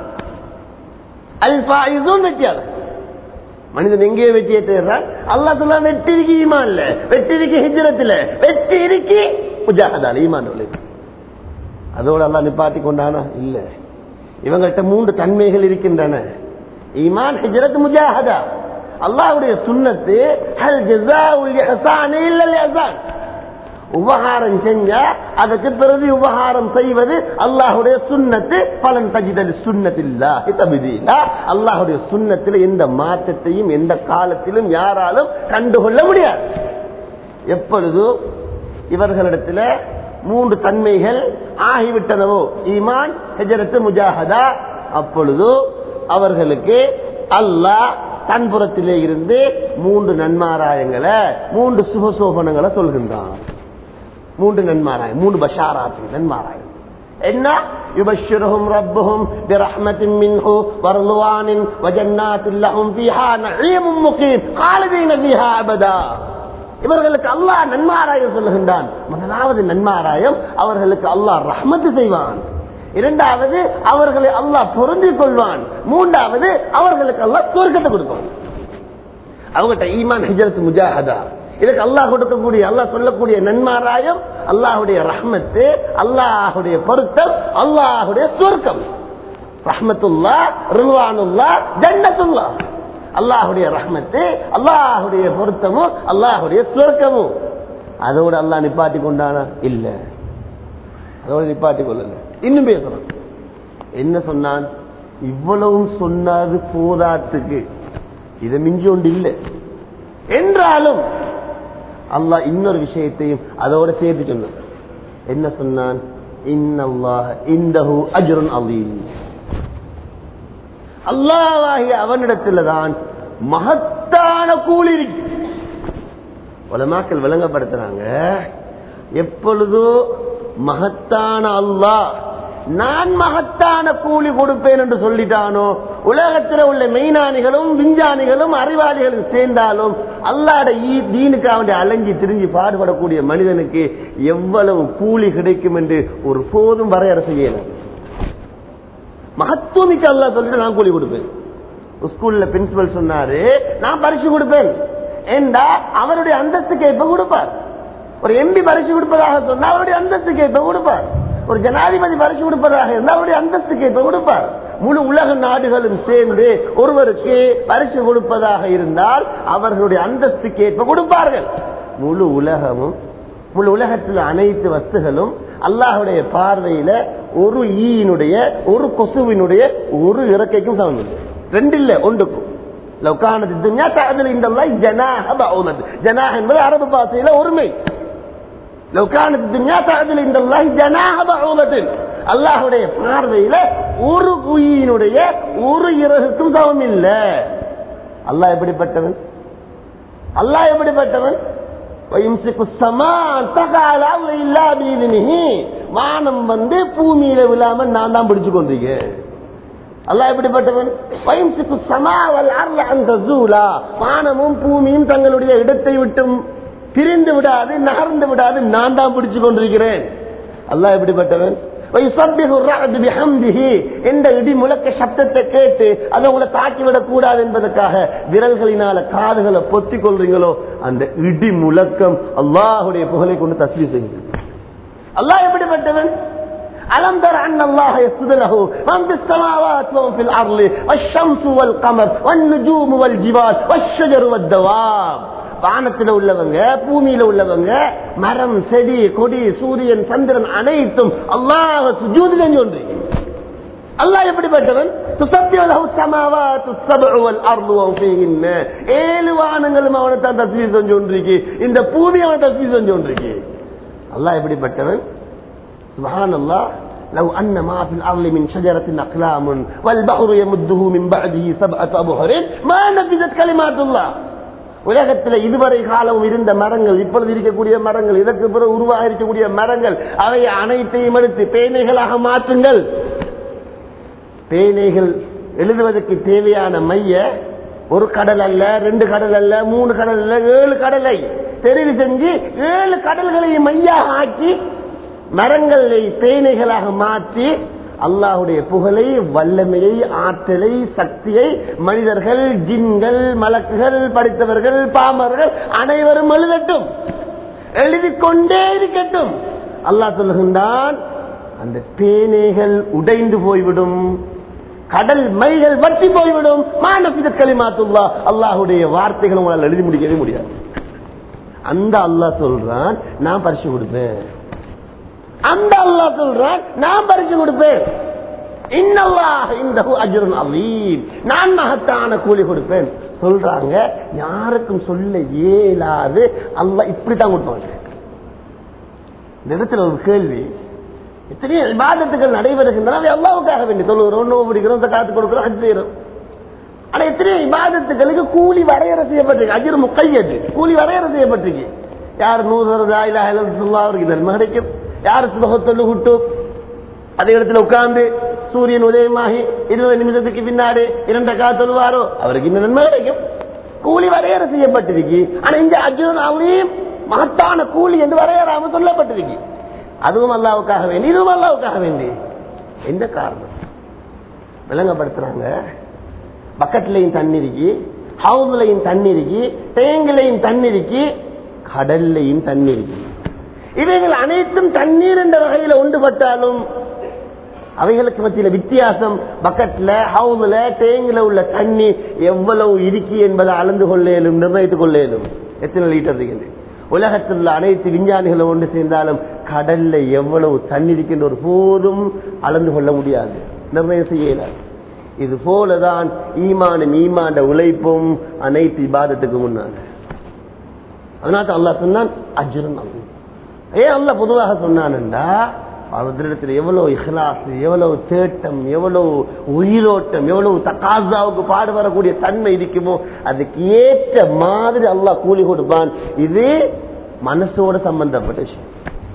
அல்பா இதுவும் வெற்றியாளர் மனிதன் எங்கேயோ வெற்றியை தேடுறான் அல்லா சொல்ல வெற்றிக்கு ஈமான் இல்ல வெற்றிக்கு ஹிஜரத்துல வெற்றி இருக்கு முஜாஹதால் ஈமான் உள்ளது அதோட அல்லா நிப்பாட்டி கொண்டானா இல்ல இவங்கள்ட்ட மூன்று தன்மைகள் இருக்கின்றன ஈமான் ஹிஜரத் முஜாஹதா அல்லாஹ்வுடைய சுன்னத்து ஹல் ஜஸாஉல் இஹ்சான் இல்லல் இஹ்சான் உபகாரம் செஞ்சா அதுக்கு பிறகு உபகாரம் செய்வது அல்லாஹுடைய சுண்ணத்து பலன் தஜிதல் சுண்ணத்தில்லாஹி தபிதீலா அல்லாஹுடைய சுண்ணத்தில் எந்த மாற்றத்தையும் எந்த காலத்திலும் யாராலும் கண்டுகொள்ள முடியாது எப்பொழுது இவர்களிடத்துல மூன்று தன்மைகள் ஆகிவிட்டனவோ ஈமான் ஹெஜரத்து முஜாஹதா அப்பொழுது அவர்களுக்கு அல்லாஹ் தன் புறத்திலே இருந்து மூன்று நன்மாராயங்களை மூன்று சுபசோபனங்களை சொல்கின்றான் மூன்று நன்மாராயம் மூன்று பஷாராத்து நன்மாராயம் என்ன يبشرهم ربهم برحمة منه ورضوان وجنات لهم فيها نعيم مقيم خالدين فيها أبدا இவர்களுக்கு அல்லாஹ் நன்மாராயம் சொல்லுகின்றான் முதலாவது நன்மாராயம் அவர்களுக்கு அல்லாஹ் ரஹ்மத்து செய்வான் இரண்டாவது அவர்களை அல்லாஹ் பொருந்திக் கொள்வான் மூன்றாவது அவர்களுக்கு அல்லாஹ் சொர்க்கத்தை கொடுப்பான் அவங்ககிட்ட ஈமான் ஹிஜரத் முஜாஹதா இதுக்கு அல்லாஹ் கொடுக்கக்கூடிய அல்லாஹ் சொல்லக்கூடிய நன்மாராயம் அல்லாஹுடைய ரஹ்மத்து அல்லாஹுடைய பொருத்தம் அல்லாஹுடைய சொர்க்கம் ரஹ்மத்துல்லா ரில்வானுல்லா ஜன்னத்துல்லா அல்லாஹுடைய ரஹ்மத்து அல்லாஹுடைய பொருத்தமும் அல்லாஹுடைய சொர்க்கமும் அதோட அல்லாஹ் நிப்பாட்டி கொண்டானா இல்ல அதோட நிப்பாட்டி கொள்ளல இன்னும் பேசுறான் என்ன சொன்னான் இவ்வளவும் சொன்னது போதாத்துக்கு இதை மிஞ்சி ஒன்று இல்லை என்றாலும் அல்லாஹ் இன்னொரு விஷயத்தையும் அதோட சேர்த்து சொன்னான் என்ன சொன்னான் இன்னல்லாஹ இந்தஹு அஜ்ருன் அலீம் அல்லாஹ்வாகிய அவனிடத்தில் தான் மகத்தான கூலி இருக்கு உலமாக்கள் விளங்கப்படுத்துறாங்க எப்பொழுதோ மகத்தான அல்லாஹ் நான் மகத்தான கூலி கொடுப்பேன் என்று சொல்லிட்டானோ உலகத்தில் உள்ள மெய்ஞானிகளும் விஞ்ஞானிகளும் அறிவாளிகளும் சேர்ந்தாலும் அல்லாட ஈ- தீனுக்கு அவன் அலைஞ்சி திரிஞ்சு பாடுபடக்கூடிய மனிதனுக்கு எவ்வளவு கூலி கிடைக்கும் என்று ஒரு போதும் வரையறை செய்யல மகத்துவமிக்க அல்லா சொல்லிட்டு நான் கூலி கொடுப்பேன் ஸ்கூல்ல பிரின்சிபல் சொன்னாரு நான் பரிசு கொடுப்பேன் ஏண்டா அவருடைய அந்தஸ்துக்கு ஏற்ப கொடுப்பார் ஒரு எம்பி பரிசு கொடுப்பதாக சொன்னா அவருடைய அந்தஸ்துக்கு ஏற்ப கொடுப்பார் ஒரு ஜனாதிபதி பரிசு கொடுப்பதாக இருந்தால் அவருடைய அந்தஸ்துக்கு ஏற்ப கொடுப்பார் முழு உலக நாடுகளும் சேர்ந்து ஒருவருக்கு பரிசு கொடுப்பதாக இருந்தால் அவர்களுடைய அந்தஸ்துக்கு ஏற்ப கொடுப்பார்கள் முழு உலகமும் முழு உலகத்தில் அனைத்து வஸ்துகளும் அல்லாஹுடைய பார்வையில ஒரு ஈயினுடைய ஒரு கொசுவினுடைய ஒரு இறக்கைக்கும் சமம் இல்லை ரெண்டு இல்ல ஒன்றுக்கும் லவ்கானது துன்யா தஅதில் இந்தல்லாஹ் ஜனாஹ பஊதத் ஜனாஹ் என்பது அரபு பாஷையில ஒருமை லவ்கானது துன்யா தஅதில் இந்தல்லாஹ் ஜனாஹ பஊதத் அல்லாஹ்வுடைய பார்வையில ஒரு குயினுடைய ஒரு இறகுக்கும் சமம் இல்ல அல்லாஹ் எப்படிப்பட்டவன் அல்லாஹ் எப்படிப்பட்டவன் وَيُمْسِكُ السَّمَاءَ أَن تَقَعَ عَلَى الْأَرْضِ إِلَّا بِإِذْنِهِ வானம் வந்து பூமியில விழாம நான் தான் பிடிச்சு கொண்டிருக்கேன் அல்லாஹ் எப்படிப்பட்டவன் வயம்சுக்கு சமாவல் அருள அந்த ஜூலா வானமும் பூமியும் தங்களுடைய இடத்தை விட்டும் பிரிந்து விடாது நகர்ந்து விடாது நான் தான் பிடிச்சு கொண்டிருக்கிறேன் அல்லாஹ் எப்படிப்பட்டவன் وَيُسَبِّحُ الرَّعْدُ بِحَمْدِهِ என்ற இடி முழக்க சப்தத்தை கேட்டு அதை உங்களை தாக்கிவிடக் கூடாது என்பதற்காக விரல்களினால காதுகளை பொத்திக் கொள்றீங்களோ அந்த இடி முழக்கம் அல்லாஹுடைய புகழை கொண்டு தஸ்லி செய்யுங்க அல்லாஹ் எப்படிப்பட்டவன் ألم تر أن الله يسجد له من في السماوات ومن في الأرض والشمس والقمر والنجوم والجبال والشجر والدواب வானத்தில் உள்ளவங்க பூமியில உள்ளவங்க மரம் செடி கொடி சூரியன் சந்திரன் அனைத்தும் அல்லாஹ் சுஜூது செஞ்சு கொண்டிருக்கு அல்லாஹ் எப்படிப்பட்டவன் துசப்பியு லஹு ஸமாவாத்து ஸப்உ வல் அர்து வ ஃபீஹின்ன ஏழு வானங்களும் அவனை தான் தஸ்பீஹ் செஞ்சு கொண்டிருக்கு இந்த பூமி அவனை தஸ்பீஹ் செஞ்சு கொண்டிருக்கு அல்லாஹ் எப்படிப்பட்டவன் سبحان الله لو أن ما في الأرض من شجرة أقلام والبحر يمده من بعده سبعة أبحر ما نفذت كلمات الله உலகத்தில் இதுவரை காலம் இருந்த மரங்கள் இப்பொழுது இருக்கக்கூடிய மரங்கள் இதற்கு பிறகு உருவாக இருக்கக்கூடிய மரங்கள் அவை அனைத்தையும் எடுத்து பேனைகளாக மாற்றுங்கள் பேனைகள் எழுதுவதற்கு தேவையான மைய ஒரு கடல் அல்ல ரெண்டு கடல் அல்ல மூணு கடல் அல்ல ஏழு கடலை தெரிவு செஞ்சு ஏழு கடல்களையும் மையாக ஆக்கி மரங்களை பேனைகளாக மாற்றி அல்லாஹுடைய புகழை வல்லமையை ஆற்றலை சக்தியை மனிதர்கள் ஜின்கள் மலக்குகள் படித்தவர்கள் பாமர்கள் அனைவரும் எழுதட்டும் எழுதி கொண்டே இருக்கட்டும் அல்லாஹ் சொல்லுகின்றான் அந்த பேனைகள் உடைந்து போய்விடும் கடல் மைகள் வற்றி போய்விடும் மானசித களிமாத்துல்லா அல்லாஹுடைய வார்த்தைகள் உங்களால் எழுதி முடிக்கவே முடியாது அந்த அல்லாஹ் சொல்றான் நான் பரிசு கொடுப்பேன் அந்த அல்லா சொல்றான் நான் பறிச்சு கொடுப்பேன் இன்னல்லாஹ் இந்தஹு அஜ்ருன் அலீம் நான் மகத்தான கூலி கொடுப்பேன் சொல்றாங்க யாருக்கும் சொல்ல இயலாது அல்லாஹ் இப்படித்தான் கொடுப்பாங்க இந்த இடத்துல ஒரு கேள்வி எத்தனையோ விவாதத்துகள் நடைபெறுகின்றன அவை அல்லாவுக்காக வேண்டி சொல்லுகிறோம் நோவு பிடிக்கிறோம் காத்து கொடுக்கிறோம் அது செய்யறோம் ஆனா எத்தனையோ விவாதத்துகளுக்கு கூலி வரையறை செய்யப்பட்டிருக்கு அஜிர் முக்கையது கூலி வரையறை செய்யப்பட்டிருக்கு யார் நூறு இல்லா அவருக்கு நன்மை கிடைக்கும் யார் சுபகத்தொல்லு விட்டு அதே இடத்துல உட்கார்ந்து சூரியன் உதயமாகி இருபது நிமிஷத்துக்கு பின்னாடி இரண்ட கா சொல்லுவாரோ அவருக்கு இந்த நன்மை கிடைக்கும் கூலி வரையறை செய்யப்பட்டிருக்கு ஆனா இந்த அர்ஜுனன் அவரையும் மகத்தான கூலி என்று வரையறாம சொல்லப்பட்டிருக்கு அதுவும் அல்லாவுக்காக வேண்டி இதுவும் அல்லாவுக்காக வேண்டி எந்த காரணம் விளங்கப்படுத்துறாங்க பக்கெட்லையும் தண்ணி இருக்கு ஹவுஸ்லையும் தண்ணி இருக்கு டேங்கிலையும் தண்ணி இருக்கு கடல்லையும் தண்ணி இருக்கு இவைகள் அனைத்தும் தண்ணீர் என்ற வகையில் ஒன்றுபட்டாலும் அவைகளுக்கு மத்தியில வித்தியாசம் பக்கெட்ல ஹவுஸ்ல டேங்கில உள்ள தண்ணி எவ்வளவு இருக்கு என்பதை அளந்து கொள்ளேலும் நிர்ணயித்துக் கொள்ளேலும் எத்தனை லிட்டர் இருக்குது உலகத்தில் உள்ள அனைத்து விஞ்ஞானிகளும் ஒன்று சேர்ந்தாலும் கடல்ல எவ்வளவு தண்ணி இருக்கின்ற ஒரு போதும் அளந்து கொள்ள முடியாது நிர்ணயம் செய்யல இது போலதான் ஈமானும் ஈமாண்ட உழைப்பும் அனைத்து இபாதத்துக்கு முன்னால அதனால அல்லாஹ் சொன்னான் அஜுரன் அல்ல ஏன் அல்ல பொதுவாக சொன்னான்டா அவரிடத்தில் எவ்வளவு இஹ்லாஸ் எவ்வளவு தேட்டம் எவ்வளவு உயிரோட்டம் எவ்வளவு தக்காசாவுக்கு பாடுபடக்கூடிய தன்மை இருக்குமோ அதுக்கு ஏற்ற மாதிரி அல்லாஹ் கூலி கொடுப்பான் இது மனசோட சம்பந்தப்பட்ட விஷயம்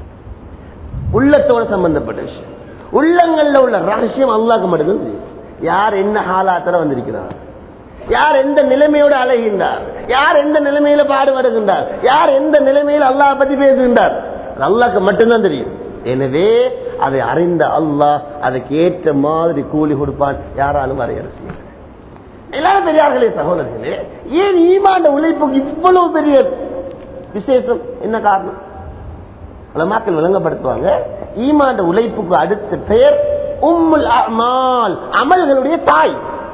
உள்ளத்தோட சம்பந்தப்பட்ட விஷயம் உள்ளங்கள்ல உள்ள ரகசியம் அல்லாஹ்க்கு மட்டும்தான் தெரியும் யார் என்ன ஹாலாத்துல வந்திருக்கிறார் யார் எந்த நிலைமையோடு அலைகின்றார் யார் எந்த நிலைமையில பாடுபடுகின்றார் யார் எந்த நிலைமையில அல்லாஹ் பத்தி பேசுகின்றார் அது அல்லாஹ்க்கு மட்டும்தான் தெரியும் எனவே அதை அறிந்த அல்லாஹ் அதுக்கு ஏற்ற மாதிரி கூலி கொடுப்பான் யாராலும் வரையறை செய்ய எல்லாரும் பெரியார்களே சகோதரர்களே ஏன் ஈமாண்ட உழைப்புக்கு இவ்வளவு பெரிய விசேஷம் என்ன காரணம் பல மக்கள் விளங்கப்படுத்துவாங்க ஈமாண்ட உழைப்புக்கு அடுத்த பெயர் உம்முல் அமால் அமல்களுடைய தாய்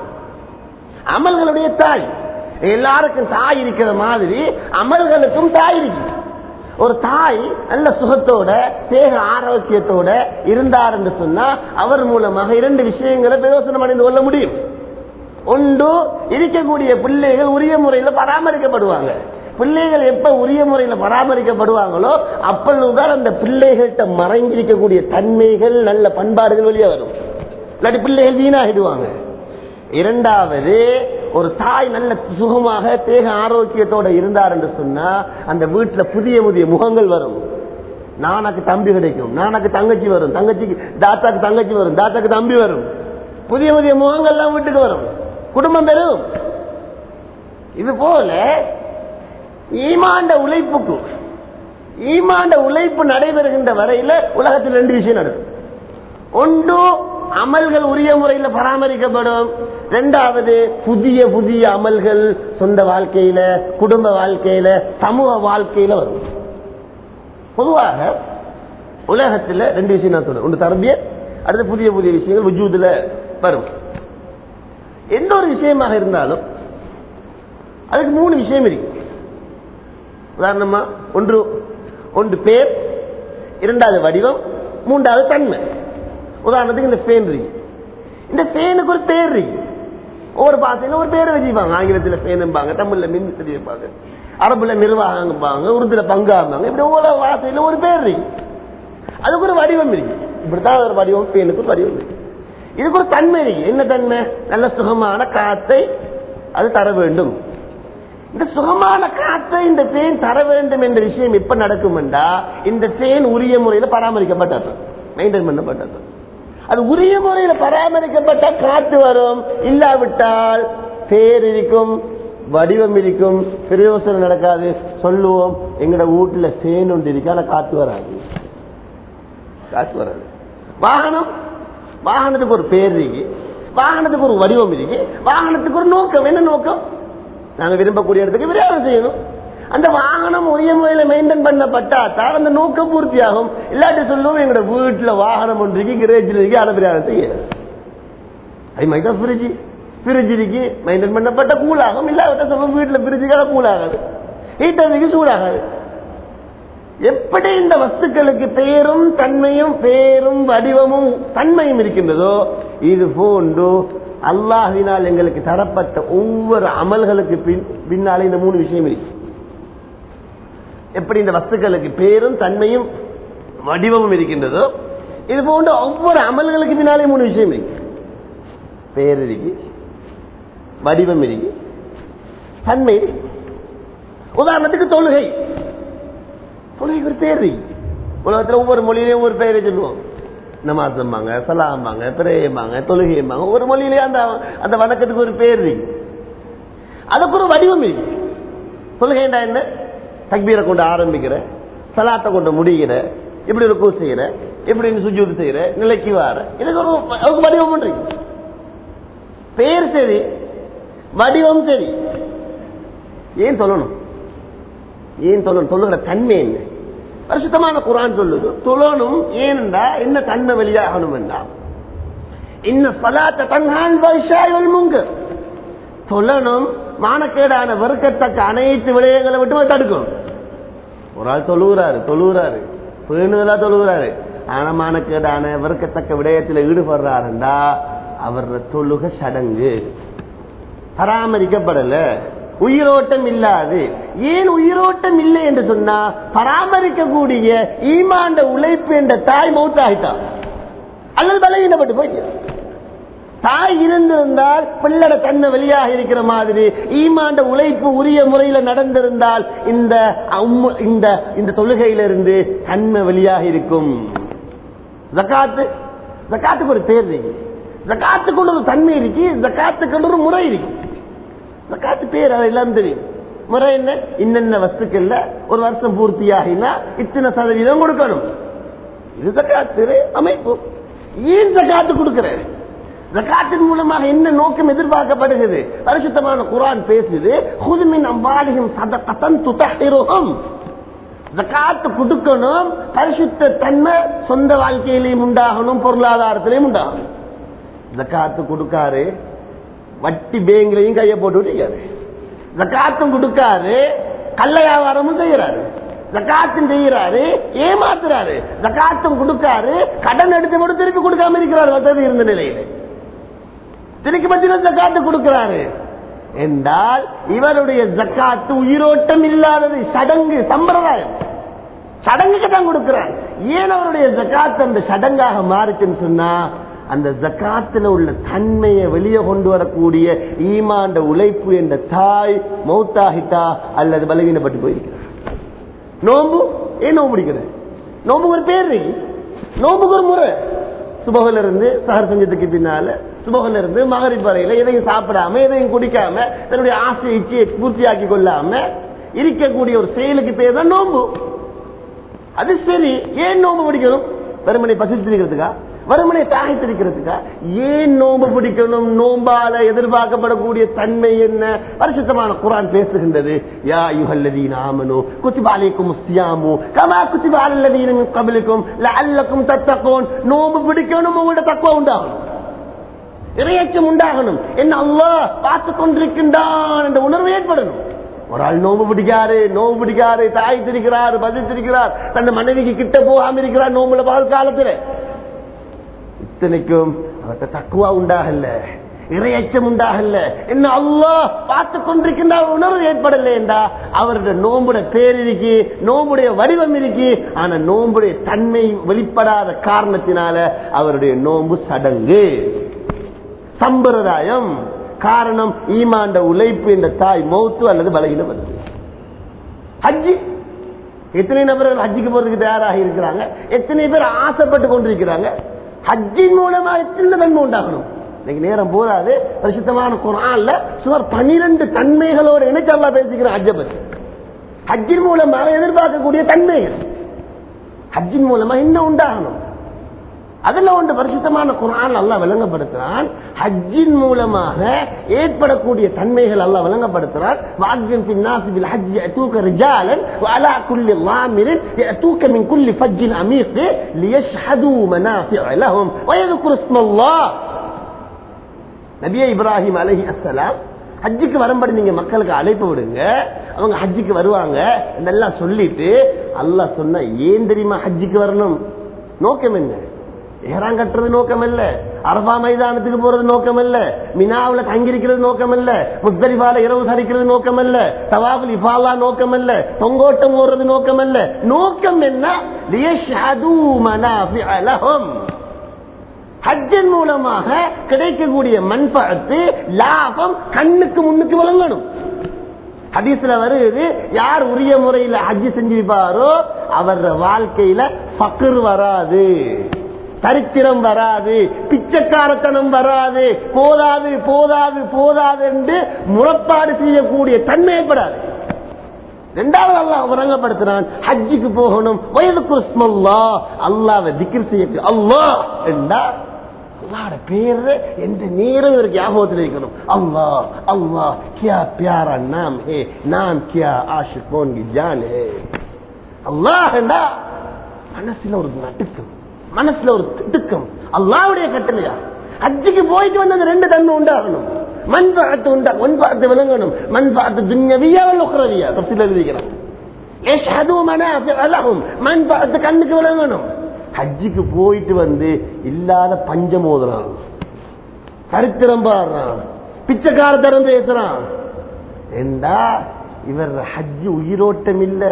அமல்களுடைய தாய் எல்லாருக்கும் தாய் இருக்கிற மாதிரி அமல்களுக்கும் தாய் இருக்கு ஒரு தாய் நல்ல சுகத்தோட தேக ஆரோக்கியத்தோட இருந்தார் என்று சொன்னா அவர் மூலமாக இரண்டு விஷயங்களை பிரயோசனம் அடைந்து கொள்ள முடியும் ஒன்று இருக்கக்கூடிய பிள்ளைகள் உரிய முறையில பராமரிக்கப்படுவாங்க பிள்ளைகள் எப்ப உரிய முறையில பராமரிக்கப்படுவாங்களோ அப்பொழுதுதான் அந்த பிள்ளைகள்கிட்ட மறைஞ்சிருக்கக்கூடிய தன்மைகள் நல்ல பண்பாடுகள் வெளியே வரும் இல்லாட்டி பிள்ளைகள் வீணாகிடுவாங்க இரண்டாவது ஒரு தாய் நல்ல சுகமாக தேக ஆரோக்கியத்தோட இருந்தார் என்று சொன்னா அந்த வீட்டுல புதிய புதிய முகங்கள் வரும் நானாக்கு தம்பி கிடைக்கும் நானாக்கு தங்கச்சி வரும் தங்கச்சிக்கு தாத்தாக்கு தங்கச்சி வரும் தாத்தாக்கு தம்பி வரும் புதிய புதிய முகங்கள்லாம் வீட்டுக்கு வரும் குடும்பம் பெறும் இது போல ஈமாண்ட உழைப்புக்கு ஈமாண்ட உழைப்பு நடைபெறுகின்ற வரையில உலகத்தில் ரெண்டு விஷயம் நடக்கும் ஒன்று அமல்கள் உரிய முறையில் பராமரிக்கப்படும் இரண்டாவது புதிய புதிய அமல்கள் சொந்த வாழ்க்கையில குடும்ப வாழ்க்கையில சமூக வாழ்க்கையில வரும் பொதுவாக உலகத்துல ரெண்டு விஷயம் நான் சொல்றேன் ஒன்று தரபிய அடுத்து புதிய புதிய விஷயங்கள் உஜூதுல வரும் எந்த ஒரு விஷயமாக இருந்தாலும் அதுக்கு மூணு விஷயம் இருக்கு உதாரணமா ஒன்று ஒன்று பேர் இரண்டாவது வடிவம் மூன்றாவது தன்மை உதாரணத்துக்கு இந்த பேன் இருக்கு இந்த பேனுக்கு ஒரு பேர் இருக்கு ஒவ்வொரு பாசையில ஒரு பேர் வச்சுப்பாங்க ஆங்கிலத்தில் பேனும்பாங்க தமிழ்ல மின் தெரிவிப்பாங்க அரபுல நிர்வாகம்பாங்க உருதுல பங்காம்பாங்க இப்படி ஒவ்வொரு வாசையில ஒரு பேர் இருக்கு அதுக்கு ஒரு வடிவம் இருக்கு இப்படித்தான் ஒரு வடிவம் பேனுக்கு ஒரு வடிவம் இருக்கு இதுக்கு ஒரு தன்மை இருக்கு என்ன தன்மை நல்ல சுகமான காத்தை அது தர வேண்டும் இந்த சுகமான காத்தை இந்த பேன் தர வேண்டும் என்ற விஷயம் எப்ப நடக்கும்டா இந்த பேன் உரிய முறையில் பராமரிக்கப்பட்டது மெயின்டைன் பண்ணப்பட்டது அது உரிய முறையில் பராமரிக்கப்பட்ட காத்து வரும் இல்லாவிட்டால் பேர் இருக்கும் வடிவம் இருக்கும் பிரயோசனம் நடக்காது சொல்லுவோம் எங்கட வீட்டுல பேன் ஒன்று இருக்கு ஆனா காத்து வராது காத்து வராது வாகனம் வாகனத்துக்கு ஒரு பேர் இருக்கு வாகனத்துக்கு ஒரு வடிவம் இருக்கு வாகனத்துக்கு ஒரு நோக்கம் என்ன நோக்கம் நாங்க விரும்பக்கூடிய இடத்துக்கு விரையாடம் செய்யணும் அந்த வாகனம் உரிய முறையில மெயின்டைன் பண்ணப்பட்டா தான் அந்த நோக்கம் பூர்த்தியாகும் இல்லாட்டி சொல்லுவோம் எங்களோட வீட்டுல வாகனம் ஒன்று இருக்கு கிரேஜில் இருக்கு அதை பிரயாணம் செய்ய அது மாதிரி தான் ஃப்ரிட்ஜ் ஃப்ரிட்ஜ் இருக்கு மெயின்டைன் பண்ணப்பட்ட கூலாகும் இல்லாவிட்ட சொல்லுவோம் வீட்டுல ஃப்ரிட்ஜுக்காக கூலாகாது ஹீட்டருக்கு சூடாகாது எப்படி இந்த வஸ்துக்களுக்கு பேரும் தன்மையும் பேரும் வடிவமும் தன்மையும் இருக்கின்றதோ இது போன்று அல்லாஹினால் எங்களுக்கு தரப்பட்ட ஒவ்வொரு அமல்களுக்கு பின் பின்னாலே இந்த மூணு விஷயம் இருக்கு எப்படி இந்த வஸ்துக்களுக்கு பேரும் தன்மையும் வடிவமும் இருக்கின்றதோ இது போன்று ஒவ்வொரு அமல்களுக்கு பின்னாலே மூணு விஷயம் இருக்கு பேர் இருக்கு வடிவம் இருக்கு தன்மை இருக்கு உதாரணத்துக்கு தொழுகை தொழுகைக்கு ஒரு பேர் இருக்கு உலகத்தில் ஒவ்வொரு மொழியிலையும் ஒரு பெயரை சொல்லுவோம் நமாசம்பாங்க சலாம்பாங்க பிரேயம்பாங்க தொழுகைம்பாங்க ஒரு மொழியிலே அந்த அந்த வணக்கத்துக்கு ஒரு பேர் இருக்கு அதுக்கு ஒரு வடிவம் இருக்கு தொழுகைண்டா என்ன தக்பீரை கொண்டு ஆரம்பிக்கிற சலாத்தை கொண்டு முடிகிற இப்படி ஒரு கூ செய்யற இப்படி சுஜூது செய்யற நிலைக்கு வார இதுக்கு ஒரு அதுக்கு வடிவம் இருக்கு பேர் சரி வடிவம் சரி ஏன் சொல்லணும் ஏன் சொல்லணும் சொல்லுகிற தன்மை என்ன பரிசுத்தமான குரான் சொல்லுது தொழணும் ஏனென்றா என்ன தன்மை வெளியாகணும் என்றால் இன்ன சலாத்த தன்னால் வைஷாய் முங்கு தொழணும் மானக்கேடான வெறுக்கத்தக்க அனைத்து விடயங்களை விட்டு தடுக்கும் ஒரு ஆள் தொழுகிறாரு தொழுகிறாரு பேணுதலா தொழுகிறாரு ஆனா மானக்கேடான வெறுக்கத்தக்க விடயத்தில் ஈடுபடுறாருண்டா அவர் தொழுக சடங்கு பராமரிக்கப்படல உயிரோட்டம் இல்லாது ஏன் உயிரோட்டம் இல்லை என்று சொன்னா பராமரிக்கக்கூடிய ஈமாண்ட உழைப்பு என்ற தாய் மௌத்தாகிட்டான் அல்லது பலவீனப்பட்டு போயிட்டு தாய் இருந்திருந்தால் பிள்ளட தன்மை வெளியாக இருக்கிற மாதிரி ஈமாண்ட உழைப்பு உரிய முறையில நடந்திருந்தால் இந்த அம்மு- இந்த இந்த தொழுகையிலிருந்து தன்மை வெளியாக இருக்கும் ஜக்காத்து ஜக்காத்துக்கு ஒரு பேர் இருக்கு ஜக்காத்துக்கு ஒரு தன்மை இருக்கு ஜக்காத்துக்கு ஒரு முறை இருக்கு ஜக்காத்து பேர் அது எல்லாம் தெரியும் முறை என்ன இன்னென்ன வஸ்துக்கள்ல ஒரு வருஷம் பூர்த்தியாகினா இத்தனை சதவீதம் கொடுக்கணும் இது ஜக்காத்து அமைப்பு ஏன் ஜக்காத்து கொடுக்கிறேன் ஜக்காத்தின் மூலமாக என்ன நோக்கம் எதிர்பார்க்கப்படுகிறது பரிசுத்தமான குரான் பேசுது ஹுதுமின் அம்பாலிகம் சதகத்தன் துதஹிருஹும் ஜக்காத்து கொடுக்கணும் பரிசுத்த தன்மை சொந்த வாழ்க்கையிலையும் உண்டாகணும் பொருளாதாரத்திலையும் உண்டாகணும் ஜக்காத்து கொடுக்காரு வட்டி பேங்க்லையும் கையை போட்டு விட்டுக்காரு ஜக்காத்தும் கொடுக்காரு கள்ள வியாபாரமும் செய்யறாரு ஜக்காத்தும் செய்யறாரு ஏமாத்துறாரு ஜக்காத்தும் கொடுக்காரு கடன் எடுத்து போட்டு திருப்பி கொடுக்காம இருக்கிறார் வசதி இருந்த நிலையில திருப்பி பத்தின ஜக்காத்து கொடுக்கிறாரு என்றால் இவருடைய ஜக்காத்து உயிரோட்டம் இல்லாதது சடங்கு சம்பிரதாயம் சடங்குக்கு தான் கொடுக்கிறார் ஏன் அவருடைய ஜக்காத் அந்த சடங்காக மாறுச்சுன்னு சொன்னா அந்த ஜக்காத்துல உள்ள தன்மையை வெளியே கொண்டு வரக்கூடிய ஈமாண்ட உழைப்பு என்ற தாய் மௌத்தாகிட்டா அல்லது பலவீனப்பட்டு போயிருக்கிறார் நோம்பு ஏன் நோம்பு பிடிக்கிறது நோம்புக்கு ஒரு பேர் இருக்கு நோம்புக்கு ஒரு முறை சுபகல இருந்து சகர் செஞ்சதுக்கு பின்னால சுபகல இருந்து மகரிப் வரையில எதையும் சாப்பிடாம எதையும் குடிக்காம தன்னுடைய ஆசை இச்சையை பூர்த்தியாக்கி கொள்ளாம இருக்கக்கூடிய ஒரு செயலுக்கு பேர் தான் நோம்பு அது சரி ஏன் நோம்பு பிடிக்கணும் வெறுமனை பசித்திருக்கிறதுக்கா வறுமனை தாகித்திருக்கிறதுக்கா ஏன் நோம்பு பிடிக்கணும் நோம்பால எதிர்பார்க்கப்படக்கூடிய தன்மை என்ன பரிசுத்தமான குரான் பேசுகின்றது யா யுஹல்லதீன ஆமனு குத்திப அலைக்கும் சியாமு கமா குத்திப அலல்லதீன மின் கபிலுக்கும் லஅல்லக்கும் தத்தகூன் நோம்பு பிடிக்கணும் உங்கள்ட்ட தக்குவா உண்டாகணும் இறையச்சம் உண்டாகணும் என்ன அல்லாஹ் பார்த்து கொண்டிருக்கின்றான் என்ற உணர்வு ஏற்படணும் ஒரு ஆள் நோம்பு பிடிக்காரு நோம்பு பிடிக்காரு தாய் திரிக்கிறார் பதித்திருக்கிறார் தன் மனைவிக்கு கிட்ட போகாம இருக்கிறார் நோம்புல பகல் காலத்துல இத்தனைக்கும் அவர்கிட்ட தக்குவா உண்டாகல இறையச்சம் உண்டாகல என்ன அல்லாஹ் பார்த்து கொண்டிருக்கின்ற உணர்வு ஏற்படல என்றா அவருடைய நோம்புடைய பேர் இருக்கு நோம்புடைய வடிவம் இருக்கு ஆனா நோம்புடைய தன்மை வெளிப்படாத காரணத்தினால அவருடைய நோம்பு சடங்கு சம்பிரதாயம் காரணம் ஈமாண்ட உழைப்பு என்ற தாய் மௌத்து அல்லது பலகீனம் வருது ஹஜ்ஜி எத்தனை நபர்கள் ஹஜ்ஜிக்கு போறதுக்கு தயாராக இருக்கிறாங்க எத்தனை பேர் ஆசைப்பட்டு கொண்டிருக்கிறாங்க ஹஜ்ஜின் மூலமா எத்தனை நன்மை உண்டாகணும் இன்னைக்கு நேரம் போதாது பரிசுத்தமான குரான்ல சுமார் பனிரெண்டு தன்மைகளோடு இணைச்சு அல்லா பேசிக்கிறேன் ஹஜ்ஜை பத்தி ஹஜ்ஜின் மூலமாக எதிர்பார்க்கக்கூடிய தன்மைகள் ஹஜ்ஜின் மூலமா என்ன உண்டாகணும் அதுல ஒன்று பரிசுத்தமான குரான் அல்லா விளங்கப்படுத்துறான் ஹஜ்ஜின் மூலமாக ஏற்படக்கூடிய தன்மைகள் அல்லா விளங்கப்படுத்துறான் வாக்கியம் பின்னாசி பில் ஹஜ் يأتوك رجالا وعلى كل ضامر يأتوك من كل فج عميق ليشهدوا منافع لهم ويذكر اسم الله நபியே இப்ராஹிம் அலஹி அஸ்ஸலாம் ஹஜ்ஜுக்கு வரும்படி நீங்க மக்களுக்கு அழைப்பு விடுங்க அவங்க ஹஜ்ஜுக்கு வருவாங்க இதெல்லாம் சொல்லிட்டு அல்லாஹ் சொன்ன ஏன் தெரியுமா ஹஜ்ஜுக்கு வரணும் நோக்கம் என்ன ஏறாம் கட்டுறது நோக்கம் இல்ல அரபா மைதானத்துக்கு போறது நோக்கம் இல்ல மினாவுல தங்கியிருக்கிறது நோக்கம் இல்ல முஸ்தரிபால இரவு சரிக்கிறது நோக்கம் இல்ல தவாபுல் இஃபாலா நோக்கம் இல்ல தொங்கோட்டம் ஓடுறது நோக்கம் இல்ல நோக்கம் என்ன லியஷ்ஹது மனாஃபிஅ லஹும் ஹஜ்ஜின் மூலமாக கிடைக்கக்கூடிய மண்பழத்து லாபம் கண்ணுக்கு முன்னுக்கு விளங்கணும் ஹதீஸ்ல வருது யார் உரிய முறையில் ஹஜ்ஜி செஞ்சிருப்பாரோ அவர் வாழ்க்கையில பக்கர் வராது தரித்திரம் வராது பிச்சைக்காரத்தனம் வராது போதாது போதாது போதாது என்று முறப்பாடு செய்யக்கூடிய தன்மை ஏற்படாது ரெண்டாவது அல்லாஹ் விளங்கப்படுத்துறான் ஹஜ்ஜுக்கு போகணும் வயதுக்கு அல்லாவை திக்ர் செய்ய அல்லாஹ் என்றா அல்லாட பேரு எந்த நேரம் இவருக்கு ஞாபகத்தில் இருக்கணும் அல்லாஹ் அல்லாஹ் கியா பியாரா நாம் ஹே நாம் கியா ஆஷிகோன் கி ஜான் ஹே அல்லாஹ் என்றா மனசுல ஒரு நடுக்கம் மனசுல ஒரு திடுக்கம் அல்லாவுடைய கட்டளையா ஹஜ்ஜுக்கு போயிட்டு வந்து அந்த ரெண்டு தன்மை உண்டாகணும் மண்பாத்து உண்டா மண்பாத்து விளங்கணும் மண்பாத்து துன்யவியா உக்ரவியா தப்சில் எழுதிக்கிறான் மண்பாத்து கண்ணுக்கு விளங்கணும் ஹஜ்ஜுக்கு போயிட்டு வந்து இல்லாத பஞ்சம் ஓதுறான் சரித்திரம் பாடுறான் பிச்சைக்காரத்தரம் பேசுறான் ஏண்டா இவர் ஹஜ்ஜி உயிரோட்டம் இல்ல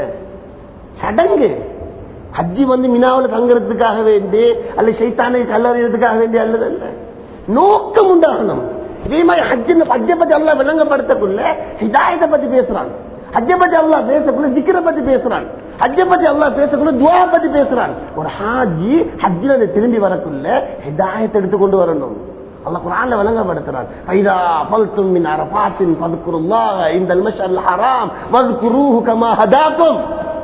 சடங்கு ஹஜ்ஜி வந்து மினாவில் தங்குறதுக்காக வேண்டி அல்ல சைத்தானை கல்லறியறதுக்காக வேண்டி அல்லது அல்ல நோக்கம் உண்டாகணும் இதே மாதிரி ஹஜ்ஜின் ஹஜ்ஜை பத்தி அல்லா விளங்கப்படுத்தக்குள்ள ஹிதாயத்தை பத்தி பேசுறான் ஹஜ்ஜை பத்தி அல்லா பேசக்குள்ள திக்கிற பத்தி பேசுறான் ஹஜ்ஜை பத்தி அல்லா பேசக்குள்ள துவா பத்தி பேசுறான் ஒரு ஹாஜி ஹஜ்ஜில் அதை திரும்பி வரக்குள்ள ஹிதாயத்தை எடுத்துக்கொண்டு வரணும் அல்லாஹ் குர்ஆன்ல விளங்கப்படுத்துறான் ஐதா ஃபல்தும் மின் அரஃபாத்தின் ஃபذ்குருல்லாஹ இந்தல் மஷ்அல் ஹராம் வذ்குரூஹு கமா ஹதாக்கும்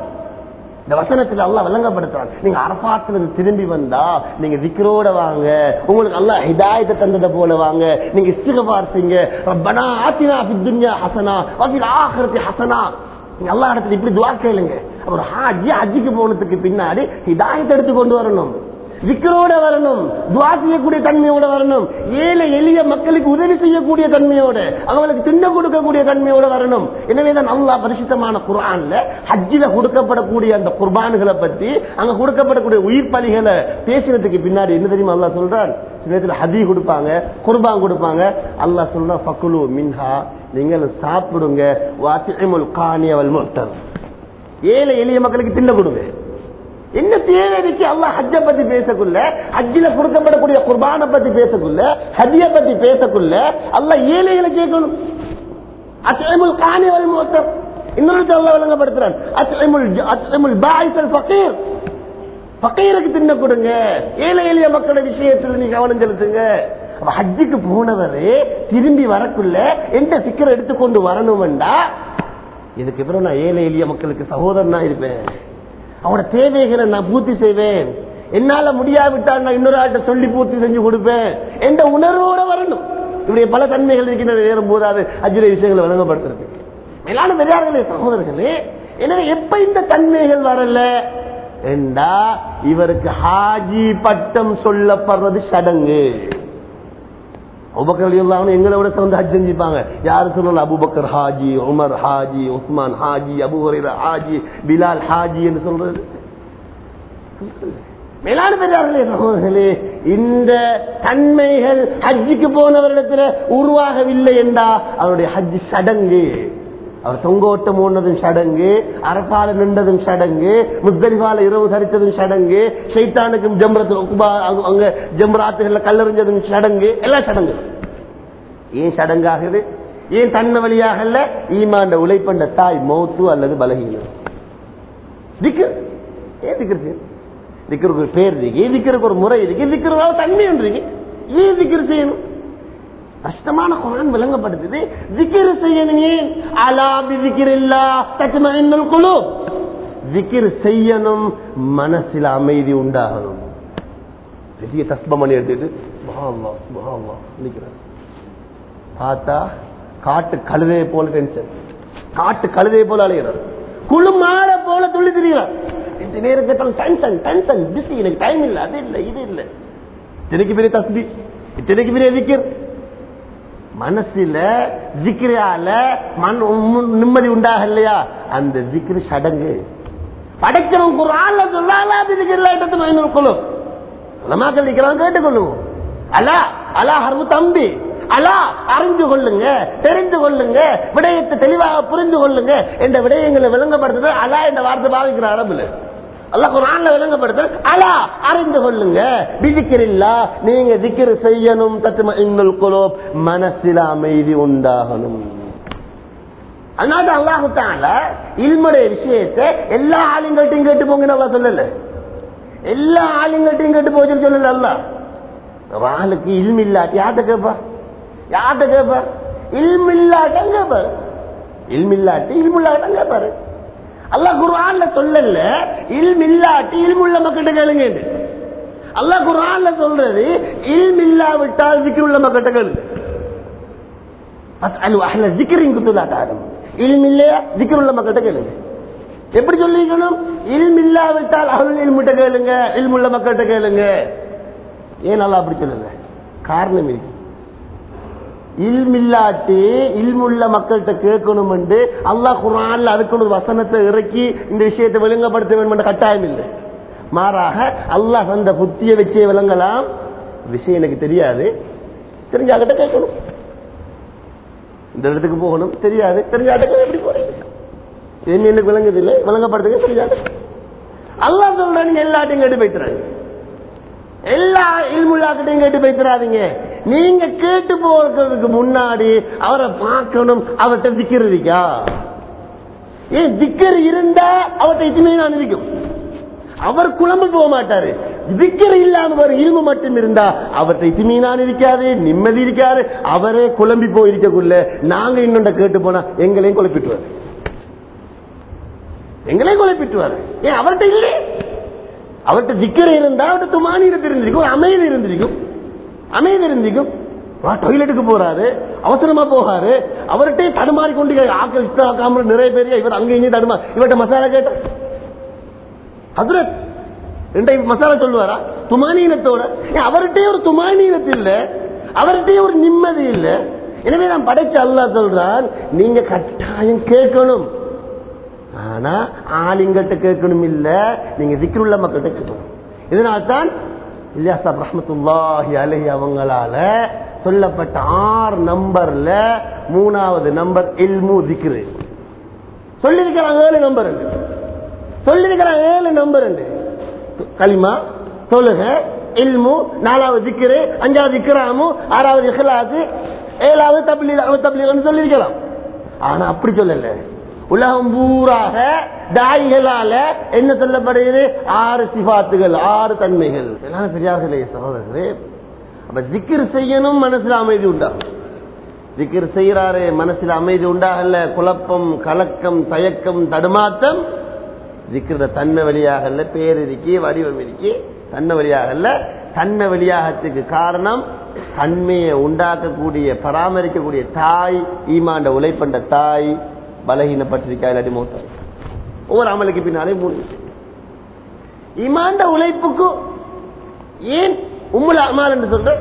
இந்த வசனத்துல அல்லாஹ் விளங்கப்படுத்துறான் நீங்க அரபாத்துல இருந்து திரும்பி வந்தா நீங்க விக்ரோட வாங்க உங்களுக்கு அல்லாஹ் ஹிதாயத்தை தந்ததை போல வாங்க நீங்க இஸ்திகபார் செய்யுங்க ரப்பனா ஆத்தினா ஃபித் துன்யா ஹஸனா வ ஃபில் ஆখিরাতি ஹஸனா நீங்க அல்லாஹ் இடத்துல இப்படி துஆ கேளுங்க அவர் ஹாஜி ஹஜ்ஜிக்கு போனதுக்கு பின்னாடி ஹிதாயத்தை எடுத்து கொண்டு வரணும் விக்கரோட வரணும் துவா செய்யக்கூடிய தன்மையோட வரணும் ஏழை எளிய மக்களுக்கு உதவி செய்யக்கூடிய தன்மையோட அவங்களுக்கு திண்ட கொடுக்கக்கூடிய தன்மையோட வரணும் எனவேதான் அல்லா பரிசுத்தமான குர்ஆன்ல ஹஜ்ஜில கொடுக்கப்படக்கூடிய அந்த குர்பான்களை பத்தி அங்க கொடுக்கப்படக்கூடிய உயிர் பலிகளை பேசுறதுக்கு பின்னாடி என்ன தெரியுமா அல்லாஹ் சொல்றான் சில நேரத்தில் ஹதி கொடுப்பாங்க குர்பான் கொடுப்பாங்க அல்லாஹ் சொல்றா ஃபக்குலு மின்ஹா நீங்கள் சாப்பிடுங்க வாத்திமுல் காணியவல் முர்த்தர் ஏழை எளிய மக்களுக்கு திண்ட கொடுங்க என்ன தேவை இருக்கு அல்லாஹ் ஹஜ்ஜ பத்தி பேசக்குள்ள ஹஜ்ஜில கொடுக்கப்படக்கூடிய குர்பானை பத்தி பேசக்குள்ள ஹஜ்ஜிய பத்தி பேசக்குள்ள அல்லாஹ் ஏழைகளை கேட்கணும் அஸ்லமுல் காணி வல் மூத்தம் இன்னொரு அல்லாஹ் விளங்கப்படுத்துறான் அஸ்லமுல் அஸ்லமுல் பாயிசல் ஃபகீர் ஃபகீருக்கு தின்ன கொடுங்க ஏழை எளிய மக்களோட விஷயத்துல நீ கவனம் செலுத்துங்க அப்ப ஹஜ்ஜுக்கு போனவரே திரும்பி வரக்குள்ள எந்த சிக்கரை எடுத்துக்கொண்டு வரணும்டா இதுக்கு பிறகு நான் ஏழை எளிய மக்களுக்கு சகோதரனா இருப்பேன் அவனோட தேவைகளை நான் பூர்த்தி செய்வேன் என்னால முடியாவிட்டால் நான் இன்னொரு ஆட்ட சொல்லி பூர்த்தி செஞ்சு கொடுப்பேன் என்ற உணர்வோட வரணும் இப்படி பல தன்மைகள் இருக்கின்றன நேரம் போதாது அஜிர விஷயங்களை வழங்கப்படுத்துறது மேலான பெரியார்களே சகோதரர்களே எனவே எப்ப இந்த தன்மைகள் வரல என்றா இவருக்கு ஹாஜி பட்டம் சொல்லப்படுறது சடங்கு அபுபக்கர் அலியுல்லாஹ் எங்களை விட சிறந்த ஹஜ் செஞ்சுப்பாங்க யாரு சொல்லல அபுபக்கர் ஹாஜி உமர் ஹாஜி உஸ்மான் ஹாஜி அபு ஹுரைரா ஹாஜி பிலால் ஹாஜி என்று சொல்றது மேலான பெரியார்களே சகோதரர்களே இந்த தன்மைகள் ஹஜ்ஜுக்கு போனவரிடத்துல உருவாகவில்லை என்றா அவருடைய ஹஜ் சடங்கு அவர் தொங்கோட்டம் ஓடுனதும் சடங்கு அரப்பால நின்றதும் சடங்கு முஸ்தரிபால இரவு சரித்ததும் சடங்கு ஷைத்தானுக்கும் ஜம்ரத்து அங்க ஜம்ராத்துகள்ல கல்லறிஞ்சதும் சடங்கு எல்லாம் சடங்கு ஏன் சடங்காகுது ஏன் தன்மை வழியாக ஈமாண்ட உழைப்பண்ட தாய் மௌத்து அல்லது பலகீனம் திக்கு ஏன் திக்கிறது திக்கிறதுக்கு ஒரு பேர் இருக்கு திக்கிறதுக்கு ஒரு முறை இருக்கு திக்கிறதால தன்மை இருக்கு ஏன் திக்கிற செய்யணும் கஷ்டமான குரான் விளங்கப்படுத்துது திக்கிர் செய்யணும் ஏன் அலா திக்கிரில்லா தத்மஇன்னுல் குலூப் திக்கிர் செய்யணும் மனசில் அமைதி உண்டாகணும் பெரிய தஸ்பமணி எடுத்துட்டு சுபஹானல்லாஹ் சுபஹானல்லாஹ் நிக்கிறார் பார்த்தா காட்டு கழுதையை போல டென்ஷன் காட்டு கழுதையை போல அலைகிறார் குழு மாட போல துள்ளி திரிகிறார் இந்த நேரத்தில் டென்ஷன் டென்ஷன் பிஸி எனக்கு டைம் இல்ல அது இல்ல இது இல்ல இத்தனைக்கு பெரிய தஸ்பி இத்தனைக்கு பெரிய விக்கிர் மனசுல ஜிக்கிரால மண் நிம்மதி உண்டாக இல்லையா அந்த ஜிக்கிரு சடங்கு படைக்கிறவன் குரான்ல சொல்லாலா குழு உலமாக்கள் நிக்கிறான் கேட்டுக்கொள்ளுவோம் அலா அலா ஹர்வு தம்பி அலா அறிந்து கொள்ளுங்க தெரிந்து கொள்ளுங்க விடயத்தை தெளிவாக புரிந்து கொள்ளுங்க என்ற விடயங்களை விளங்கப்படுத்துறது அலா என்ற வார்த்தை பாவிக்கிற அரபுல அல்லாஹ் குரான்ல விளங்கப்படுத்த அலா அறிந்து கொள்ளுங்க விதிக்கிறில்லா நீங்க திக்கிற செய்யணும் தத்தும இன்னுல் குலோப் மனசில அமைதி உண்டாகணும் அதனால அல்லாஹு தால இல்முடைய விஷயத்தை எல்லா ஆளுங்கள்ட்டையும் கேட்டு போங்கன்னு அல்லா சொல்லல எல்லா ஆளுங்கள்ட்டையும் கேட்டு போச்சுன்னு சொல்லல அல்ல ஒரு ஆளுக்கு இல்மில்லாட்டி யார்கிட்ட கேப்பா யார்கிட்ட கேப்பா இல்மில்லாட்டம் கேப்பாரு இல்மில்லாட்டி இல்முல்லாட்டம் கேப்பாரு அல்லாஹ் குர்ஆன்ல சொல்லல இல்ம் இல்லாட்டி இல்முள்ள மக்கள்கிட்ட கேளுங்க அல்லாஹ் குர்ஆன்ல சொல்றது இல்ம் இல்லாவிட்டால் விக்கிருள்ள மக்கள்கிட்ட கேளுங்க அஸ்அலு அஹ்ல ذிக்ரின் குத்துலா தாரம் இல்ம் இல்லையா விக்கிருள்ள மக்கள்கிட்ட கேளுங்க எப்படி சொல்லிக்கணும் இல்ம் இல்லாவிட்டால் அருள் இல்முட்ட கேளுங்க இல்முள்ள மக்கள்கிட்ட கேளுங்க ஏன் அல்லாஹ் அப்படி சொல்லல காரணம் இருக்கு இல்மில்லாட்டி இல்முள்ள மக்கள்கிட்ட கேட்கணும் என்று அல்லாஹ் குரான்ல அதுக்கு ஒரு வசனத்தை இறக்கி இந்த விஷயத்தை விளங்கப்படுத்த வேண்டும் என்ற கட்டாயம் இல்லை மாறாக அல்லாஹ் அந்த புத்திய வச்சே விளங்கலாம் விஷயம் எனக்கு தெரியாது தெரிஞ்சாகிட்ட கேட்கணும் இந்த இடத்துக்கு போகணும் தெரியாது தெரியாத எப்படி போறீங்க என்ன எனக்கு விளங்குது இல்லை விளங்கப்படுத்துங்க தெரியாது அல்லாஹ் சொல்ற நீங்க எல்லாத்தையும் கேட்டு போய்த்துறாங்க எல்லா இல்முல்லாக்கிட்டையும் கேட்டு போய்த்துறாதீங்க நீங்க கேட்டு போறதுக்கு முன்னாடி அவரை பார்க்கணும் அவர்கிட்ட திக்கிறதுக்கா ஏன் திக்கர் இருந்தா அவர்கிட்ட இதுமே நான் இருக்கும் அவர் குழம்பு போக மாட்டாரு திக்கர் இல்லாம ஒரு இல்மு மட்டும் இருந்தா அவர்கிட்ட இத்துமீனான் இருக்காது நிம்மதி இருக்காது அவரே குழம்பி போயிருக்கக்குள்ள நாங்க இன்னொண்ட கேட்டு போனா எங்களையும் குழப்பிட்டுவாரு எங்களையும் குழப்பிட்டுவாரு ஏன் அவர்கிட்ட இல்லை அவர்கிட்ட திக்கர் இருந்தா அவர்கிட்ட துமானிரத்து இருந்திருக்கும் ஒரு அமைதி இருந்திருக்கும் அமைதி இருந்திருக்கும் டாய்லெட்டுக்கு போறாரு அவசரமா போகாரு அவர்கிட்ட தடுமாறி கொண்டு ஆக்கள் இஷ்டாக்காம நிறைய பேர் இவர் அங்க இங்கே தடுமா இவர்கிட்ட மசாலா கேட்ட ஹசரத் ரெண்டை மசாலா சொல்லுவாரா துமானீனத்தோட ஏன் அவர்கிட்டயே ஒரு துமானீனத்து இல்ல அவர்கிட்டயே ஒரு நிம்மதி இல்ல எனவே நான் படைச்ச அல்லா சொல்றான் நீங்க கட்டாயம் கேட்கணும் ஆனா ஆலிங்கிட்ட கேட்கணும் இல்ல நீங்க திக்கிருள்ள மக்கள்கிட்ட கேட்கணும் இதனால்தான் இலியாசாப் ரஹமத்துல்லாஹி அலஹி அவங்களால சொல்லப்பட்ட ஆறு நம்பர்ல மூணாவது நம்பர் இல்மு திக்ரு சொல்லிருக்கிறாங்க ஏழு நம்பர் சொல்லிருக்கிறாங்க ஏழு நம்பர் களிமா தொழுக இல்மு நாலாவது திக்ரு அஞ்சாவது இக்ராமு ஆறாவது இஹ்லாசு ஏழாவது தப்லீல் தப்லீல் சொல்லிருக்கலாம் ஆனா அப்படி சொல்லல உலகம் பூராக தாய்களால என்ன சொல்லப்படுகிறது ஆறு சிபாத்துகள் ஆறு தன்மைகள் எல்லாம் பெரியார்களே சகோதரர்களே அப்ப திக்கிர் செய்யணும் மனசுல அமைதி உண்டாகும் திக்கிர் செய்யறாரு மனசுல அமைதி உண்டாகல குழப்பம் கலக்கம் தயக்கம் தடுமாற்றம் திக்கிற தன்மை வழியாகல பேர் இருக்கி வடிவம் இருக்கி தன்மை வழியாகல தன்மை வெளியாகத்துக்கு காரணம் தன்மையை உண்டாக்கக்கூடிய பராமரிக்கக்கூடிய தாய் ஈமாண்ட உழைப்பண்ட தாய் பலகீனப்பட்டிருக்கா இல்லாட்டி மூத்த ஒவ்வொரு அமலுக்கு பின்னாலே மூணு விஷயம் இமாண்ட உழைப்புக்கு ஏன் உம்முல அமால் என்று சொல்ற